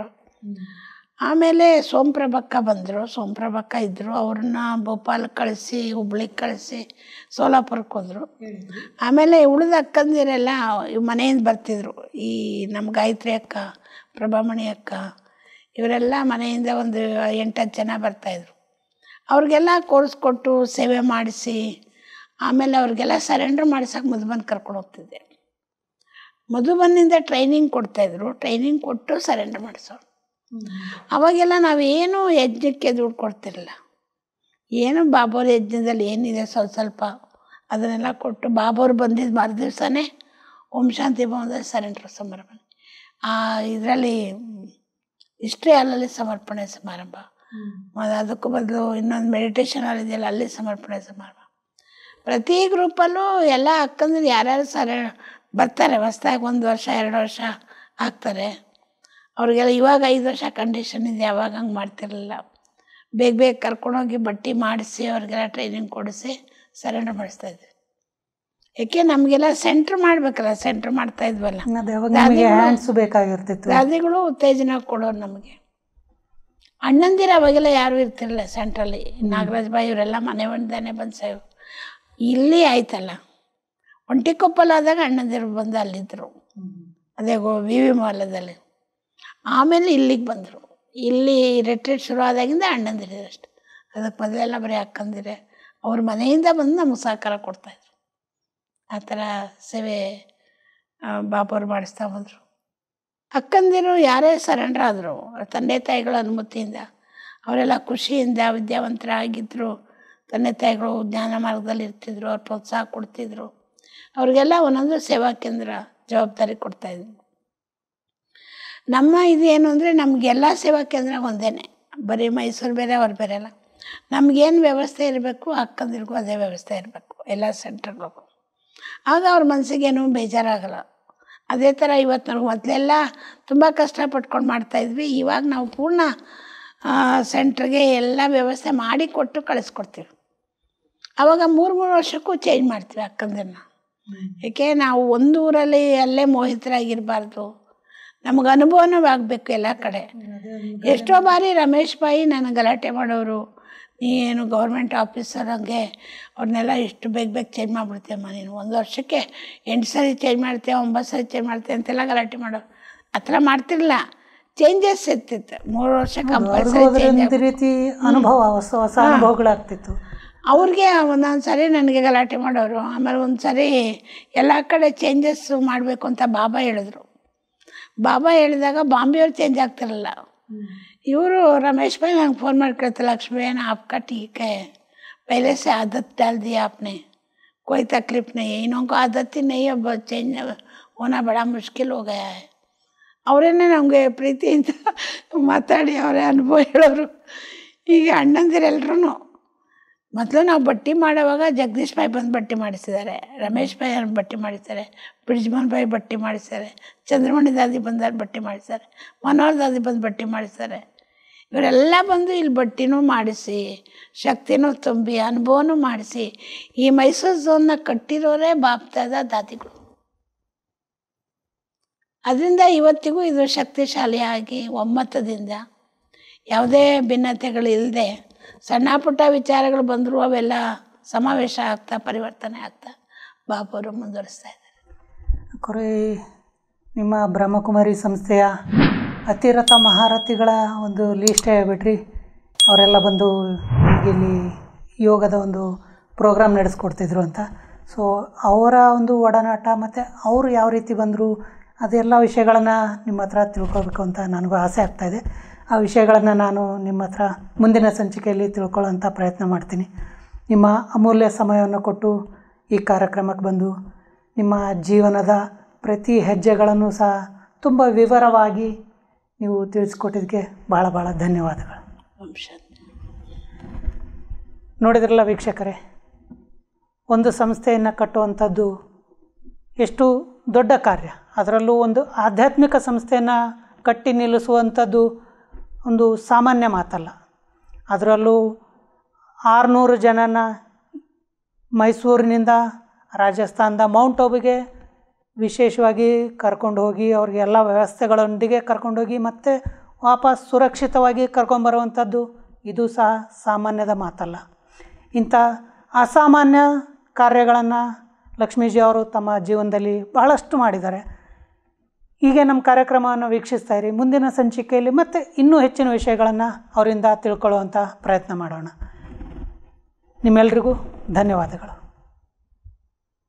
Speaker 2: ಆಮೇಲೆ ಸೋಮಪ್ರಭಕ್ಕ ಬಂದರು ಸೋಮಪ್ರಭಕ್ಕ ಇದ್ದರು ಅವ್ರನ್ನ ಭೋಪಾಲ್ಗೆ ಕಳಿಸಿ ಹುಬ್ಳಿಗೆ ಕಳಿಸಿ ಸೋಲಾಪುರಕ್ಕೆ ಹೋದರು ಆಮೇಲೆ ಉಳಿದ ಅಕ್ಕಂದಿರೆಲ್ಲ ಇವ್ ಮನೆಯಿಂದ ಬರ್ತಿದ್ರು ಈ ನಮ್ಮ ಗಾಯತ್ರಿ ಅಕ್ಕ ಪ್ರಭಾಮಣಿ ಅಕ್ಕ ಇವರೆಲ್ಲ ಮನೆಯಿಂದ ಒಂದು ಎಂಟತ್ತು ಜನ ಬರ್ತಾಯಿದ್ರು ಅವ್ರಿಗೆಲ್ಲ ಕೋರ್ಸ್ ಕೊಟ್ಟು ಸೇವೆ ಮಾಡಿಸಿ ಆಮೇಲೆ ಅವ್ರಿಗೆಲ್ಲ ಸರೆಂಡ್ರ್ ಮಾಡ್ಸೋಕೆ ಮಧುಬನ್ ಕರ್ಕೊಂಡು ಹೋಗ್ತಿದ್ದೆ ಮಧುಬನ್ನಿಂದ ಟ್ರೈನಿಂಗ್ ಕೊಡ್ತಾಯಿದ್ರು ಟ್ರೈನಿಂಗ್ ಕೊಟ್ಟು ಸರೆಂಡರ್ ಮಾಡಿಸೋರು ಅವಾಗೆಲ್ಲ ನಾವೇನು ಯಜ್ಞಕ್ಕೆ ದುಡ್ಡು ಕೊಡ್ತಿರಲಿಲ್ಲ ಏನು ಬಾಬೋರ್ ಯಜ್ಞದಲ್ಲಿ ಏನಿದೆ ಸ್ವಲ್ಪ ಸ್ವಲ್ಪ ಅದನ್ನೆಲ್ಲ ಕೊಟ್ಟು ಬಾಬೋರು ಬಂದಿದ್ದು ಮರು ದಿವಸನೇ ಓಂ ಶಾಂತಿ ಭವನದಲ್ಲಿ ಸರೆಂಡರ್ ಸಮಾರಂಭ ಆ ಇದರಲ್ಲಿ ಹಿಸ್ಟ್ರಿ ಹಾಲಲ್ಲಿ ಸಮರ್ಪಣೆ ಸಮಾರಂಭ ಮತ್ತು ಅದಕ್ಕೂ ಬದಲು ಇನ್ನೊಂದು ಮೆಡಿಟೇಷನ್ ಹಾಲ್ ಇದೆಯಲ್ಲ ಅಲ್ಲಿ ಸಮರ್ಪಣೆ ಸಮಾರಂಭ ಪ್ರತಿ ಗ್ರೂಪಲ್ಲೂ ಎಲ್ಲ ಅಕ್ಕಂದ್ರೆ ಯಾರ್ಯಾರು ಸರ ಬರ್ತಾರೆ ಹೊಸ್ದಾಗಿ ಒಂದು ವರ್ಷ ಎರಡು ವರ್ಷ ಆಗ್ತಾರೆ ಅವ್ರಿಗೆಲ್ಲ ಇವಾಗ ಐದು ವರ್ಷ ಕಂಡೀಷನ್ ಇದೆ ಅವಾಗ ಹಂಗೆ ಮಾಡ್ತಿರಲಿಲ್ಲ ಬೇಗ ಬೇಗ ಕರ್ಕೊಂಡೋಗಿ ಬಟ್ಟೆ ಮಾಡಿಸಿ ಅವ್ರಿಗೆಲ್ಲ ಟ್ರೈನಿಂಗ್ ಕೊಡಿಸಿ ಸರೆಂಡರ್ ಮಾಡಿಸ್ತಾಯಿದ್ವಿ ಯಾಕೆ ನಮಗೆಲ್ಲ ಸೆಂಟ್ರ್ ಮಾಡಬೇಕಲ್ಲ ಸೆಂಟ್ರ್ ಮಾಡ್ತಾ ಇದ್ವಲ್ಲ
Speaker 1: ಅದು ಯಾವಾಗ ನಿಮಗೆ ಹ್ಯಾಂಡ್ಸು ಬೇಕಾಗಿರ್ತಿತ್ತು
Speaker 2: ದಾದಿಗಳು ಉತ್ತೇಜನ ಕೊಡೋರು ನಮಗೆ ಅಣ್ಣಂದಿರ ಅವಾಗೆಲ್ಲ ಯಾರೂ ಇರ್ತಿರಲಿಲ್ಲ ಸೆಂಟ್ರಲ್ಲಿ ನಾಗರಾಜ್ ಬಾಯಿ ಇವರೆಲ್ಲ ಮನೆ ಒಂದಾನೆ ಬಂದು ಸೇವ್ ಇಲ್ಲಿ ಆಯ್ತಲ್ಲ ಒಂಟಿಕೊಪ್ಪಲಾದಾಗ ಅಣ್ಣಂದಿರು ಬಂದು ಅಲ್ಲಿದ್ದರು ಅದೇ ಗೋ ವಿ ವಿ ಮಾಲದಲ್ಲಿ ಆಮೇಲೆ ಇಲ್ಲಿಗೆ ಬಂದರು ಇಲ್ಲಿ ರಿಟ್ರೀಟ್ ಶುರು ಆದಾಗಿಂದ ಅಣ್ಣಂದಿರಿದ್ರು ಅಷ್ಟೆ ಅದಕ್ಕೆ ಮೊದಲೆಲ್ಲ ಬರೀ ಅಕ್ಕಂದಿರೆ ಅವ್ರ ಮನೆಯಿಂದ ಬಂದು ನಮಗೆ ಸಹಕಾರ ಕೊಡ್ತಾಯಿದ್ರು ಆ ಥರ ಸೇವೆ ಬಾಬವ್ರು ಮಾಡಿಸ್ತಾ ಬಂದರು ಅಕ್ಕಂದಿರು ಯಾರೇ ಸರೆಂಡರ್ ಆದರು ತಂದೆ ತಾಯಿಗಳ ಅನುಮತಿಯಿಂದ ಅವರೆಲ್ಲ ಖುಷಿಯಿಂದ ವಿದ್ಯಾವಂತರಾಗಿದ್ದರು ತಂದೆ ತಾಯಿಗಳು ಜ್ಞಾನ ಮಾರ್ಗದಲ್ಲಿ ಇರ್ತಿದ್ರು ಅವ್ರು ಪ್ರೋತ್ಸಾಹ ಕೊಡ್ತಿದ್ರು ಅವ್ರಿಗೆಲ್ಲ ಒಂದೊಂದು ಸೇವಾ ಕೇಂದ್ರ ಜವಾಬ್ದಾರಿ ಕೊಡ್ತಾಯಿದ್ರು ನಮ್ಮ ಇದು ಏನು ಅಂದರೆ ನಮಗೆಲ್ಲ ಸೇವಾ ಕೇಂದ್ರ ಒಂದೇ ಬರೀ ಮೈಸೂರು ಬೇರೆ ಅವ್ರು ಬೇರೆ ಅಲ್ಲ ನಮಗೇನು ವ್ಯವಸ್ಥೆ ಇರಬೇಕು ಅಕ್ಕಂದಿರಿಗೂ ಅದೇ ವ್ಯವಸ್ಥೆ ಇರಬೇಕು ಎಲ್ಲ ಸೆಂಟರ್ಗಳಿಗೂ ಆಗ ಅವ್ರ ಮನಸ್ಸಿಗೇನು ಬೇಜಾರಾಗಲ್ಲ ಅದೇ ಥರ ಇವತ್ತು ನಾವು ಮೊದಲೆಲ್ಲ ತುಂಬ ಕಷ್ಟಪಟ್ಕೊಂಡು ಮಾಡ್ತಾಯಿದ್ವಿ ಇವಾಗ ನಾವು ಪೂರ್ಣ ಸೆಂಟ್ರಿಗೆ ಎಲ್ಲ ವ್ಯವಸ್ಥೆ ಮಾಡಿ ಕೊಟ್ಟು ಕಳಿಸ್ಕೊಡ್ತೀವಿ ಆವಾಗ ಮೂರು ಮೂರು ವರ್ಷಕ್ಕೂ ಚೇಂಜ್ ಮಾಡ್ತೀವಿ ಅಕ್ಕಂದನ್ನು ಏಕೆ ನಾವು ಒಂದು ಊರಲ್ಲಿ ಅಲ್ಲೇ ಮೋಹಿತರಾಗಿರಬಾರ್ದು ನಮಗೆ ಅನುಭವನೂ ಆಗಬೇಕು ಎಲ್ಲ ಕಡೆ ಎಷ್ಟೋ ಬಾರಿ ರಮೇಶ್ ಬಾಯಿ ನನಗೆ ಗಲಾಟೆ ಮಾಡೋರು ನೀನು ಗೌರ್ಮೆಂಟ್ ಆಫೀಸರ್ ಹಂಗೆ ಅವ್ರನ್ನೆಲ್ಲ ಇಷ್ಟು ಬೇಗ ಬೇಗ ಚೇಂಜ್ ಮಾಡಿಬಿಡ್ತೀಯಮ್ಮ ನೀನು ಒಂದು ವರ್ಷಕ್ಕೆ ಎಂಟು ಸರಿ ಚೇಂಜ್ ಮಾಡ್ತೀಯ ಒಂಬತ್ತು ಸರಿ ಚೇಂಜ್ ಮಾಡ್ತೀಯ ಅಂತೆಲ್ಲ ಗಲಾಟೆ ಮಾಡೋರು ಆ ಥರ ಮಾಡ್ತಿರಲಿಲ್ಲ ಚೇಂಜಸ್ ಇರ್ತಿತ್ತು ಮೂರು ವರ್ಷ
Speaker 1: ಅವ್ರಿಗೂ
Speaker 2: ಕಂಪಲ್ಸರಿ ಚೇಂಜ್
Speaker 1: ಅದರಿಂದ ರೀತಿ ಅನುಭವ ಹೊಸ ಹೊಸ ಅನುಭವಗಳಾಗ್ತಿತ್ತು
Speaker 2: ಅವ್ರಿಗೆ ಒಂದೊಂದು ಸರಿ ನನಗೆ ಗಲಾಟೆ ಮಾಡೋರು ಆಮೇಲೆ ಒಂದು ಸರಿ ಎಲ್ಲ ಕಡೆ ಚೇಂಜಸ್ ಮಾಡಬೇಕು ಅಂತ ಬಾಬಾ ಹೇಳಿದ್ರು ಬಾಬಾ ಹೇಳಿದಾಗ ಬಾಂಬೆಯವ್ರು ಚೇಂಜ್ ಆಗ್ತಿರಲಿಲ್ಲ ಇವರು ರಮೇಶ್ ಭಾई ನಂಗೆ फ़ोन ಮಾಡಿ ಕೇಳ್ತಾರೆ लक्ष्मी बहन आपका ठीक है पहले से आदत डाल दिया आपने कोई तकलीफ नहीं है इन्हों को आदत ही नहीं है अब चेंज होना बड़ा मुश्किल हो गया है ಅವರೇನೆ ನಮಗೆ ಪ್ರೀತಿಯಿಂದ ಮಾತಾಡಿ ಅವರೇ ಅನುಭವ ಹೇಳೋರು ಈಗ ಅಣ್ಣಂದಿರೆಲ್ರೂ ಮೊದಲು ನಾವು ಬಟ್ಟೆ ಮಾಡೋವಾಗ ಜಗದೀಶ್ ಭಾಯ್ ಬಂದು ಬಟ್ಟೆ ಮಾಡಿಸಿದ್ದಾರೆ ರಮೇಶ್ ಭಾಯ್ ಅವ್ರು ಬಟ್ಟೆ ಮಾಡಿದ್ದಾರೆ ಬ್ರಿಜ್ಮೋಹನ್ ಭಾಯ್ ಬಟ್ಟೆ ಮಾಡಿದ್ದಾರೆ ಚಂದ್ರಮಣಿ ದಾದಿ ಬಂದಾರ ಬಟ್ಟೆ ಮಾಡಿದ್ದಾರೆ ಮನೋಹರ್ ದಾದಿ ಬಂದು ಬಟ್ಟೆ ಮಾಡಿದ್ದಾರೆ ಇವರೆಲ್ಲ ಬಂದು ಇಲ್ಲಿ ಬಟ್ಟೆನೂ ಮಾಡಿಸಿ ಶಕ್ತಿನೂ ತುಂಬಿ ಅನುಭವನೂ ಮಾಡಿಸಿ ಈ ಮೈಸೂರು ಝೋನ್ನ ಕಟ್ಟಿರೋರೇ ಬಾಪ್ತಾದ ದಾದಿಗಳು ಅದರಿಂದ ಇವತ್ತಿಗೂ ಇದು ಶಕ್ತಿಶಾಲಿಯಾಗಿ ಒಮ್ಮತದಿಂದ ಯಾವುದೇ ಭಿನ್ನತೆಗಳಿಲ್ಲದೆ ಸಣ್ಣ ಪುಟ್ಟ ವಿಚಾರಗಳು ಬಂದರೂ ಅವೆಲ್ಲ ಸಮಾವೇಶ ಆಗ್ತಾ ಪರಿವರ್ತನೆ ಆಗ್ತಾ ಬಾಪವರು ಮುಂದುವರಿಸ್ತಾ ಇದ್ದಾರೆ
Speaker 1: ಕೊರೆ ನಿಮ್ಮ ಬ್ರಹ್ಮಕುಮಾರಿ ಸಂಸ್ಥೆಯ ಅತಿರಥ ಮಹಾರಥಿಗಳ ಒಂದು ಲೀಸ್ಟ್ ಹೇಳ್ಬಿಟ್ರಿ ಅವರೆಲ್ಲ ಬಂದು ನಮ್ಗೆ ಇಲ್ಲಿ ಯೋಗದ ಒಂದು ಪ್ರೋಗ್ರಾಮ್ ನಡೆಸ್ಕೊಡ್ತಿದ್ರು ಅಂತ ಸೊ ಅವರ ಒಂದು ಒಡನಾಟ ಮತ್ತು ಅವರು ಯಾವ ರೀತಿ ಬಂದರು ಅದೆಲ್ಲ ವಿಷಯಗಳನ್ನು ನಿಮ್ಮ ಹತ್ರ ತಿಳ್ಕೊಬೇಕು ಅಂತ ನನಗೂ ಆಸೆ ಆಗ್ತಾಯಿದೆ ಆ ವಿಷಯಗಳನ್ನು ನಾನು ನಿಮ್ಮ ಹತ್ರ ಮುಂದಿನ ಸಂಚಿಕೆಯಲ್ಲಿ ತಿಳ್ಕೊಳ್ಳೋಂಥ ಪ್ರಯತ್ನ ಮಾಡ್ತೀನಿ ನಿಮ್ಮ ಅಮೂಲ್ಯ ಸಮಯವನ್ನು ಕೊಟ್ಟು ಈ ಕಾರ್ಯಕ್ರಮಕ್ಕೆ ಬಂದು ನಿಮ್ಮ ಜೀವನದ ಪ್ರತಿ ಹೆಜ್ಜೆಗಳನ್ನು ಸಹ ತುಂಬ ವಿವರವಾಗಿ ನೀವು ತಿಳಿಸ್ಕೊಟ್ಟಿದ್ದಕ್ಕೆ ಭಾಳ ಭಾಳ ಧನ್ಯವಾದಗಳು
Speaker 2: ವಂಶ
Speaker 1: ನೋಡಿದ್ರಲ್ಲ ವೀಕ್ಷಕರೇ ಒಂದು ಸಂಸ್ಥೆಯನ್ನು ಕಟ್ಟುವಂಥದ್ದು ಎಷ್ಟು ದೊಡ್ಡ ಕಾರ್ಯ ಅದರಲ್ಲೂ ಒಂದು ಆಧ್ಯಾತ್ಮಿಕ ಸಂಸ್ಥೆಯನ್ನು ಕಟ್ಟಿ ನಿಲ್ಲಿಸುವಂಥದ್ದು ಒಂದು ಸಾಮಾನ್ಯ ಮಾತಲ್ಲ ಅದರಲ್ಲೂ ಆರುನೂರು ಜನನ ಮೈಸೂರಿನಿಂದ ರಾಜಸ್ಥಾನದ ಮೌಂಟ್ ಆಬುಗೆ ವಿಶೇಷವಾಗಿ ಕರ್ಕೊಂಡು ಹೋಗಿ ಅವ್ರಿಗೆ ಎಲ್ಲ ವ್ಯವಸ್ಥೆಗಳೊಂದಿಗೆ ಕರ್ಕೊಂಡೋಗಿ ಮತ್ತೆ ವಾಪಸ್ ಸುರಕ್ಷಿತವಾಗಿ ಕರ್ಕೊಂಬರುವಂಥದ್ದು ಇದು ಸಹ ಸಾಮಾನ್ಯದ ಮಾತಲ್ಲ ಇಂಥ ಅಸಾಮಾನ್ಯ ಕಾರ್ಯಗಳನ್ನು ಲಕ್ಷ್ಮೀಜಿ ಅವರು ತಮ್ಮ ಜೀವನದಲ್ಲಿ ಬಹಳಷ್ಟು ಮಾಡಿದ್ದಾರೆ ಹೀಗೆ ನಮ್ಮ ಕಾರ್ಯಕ್ರಮವನ್ನು ವೀಕ್ಷಿಸ್ತಾ ಇರಿ ಮುಂದಿನ ಸಂಚಿಕೆಯಲ್ಲಿ ಮತ್ತೆ ಇನ್ನೂ ಹೆಚ್ಚಿನ ವಿಷಯಗಳನ್ನು ಅವರಿಂದ ತಿಳ್ಕೊಳ್ಳುವಂಥ ಪ್ರಯತ್ನ ಮಾಡೋಣ ನಿಮ್ಮೆಲ್ರಿಗೂ ಧನ್ಯವಾದಗಳು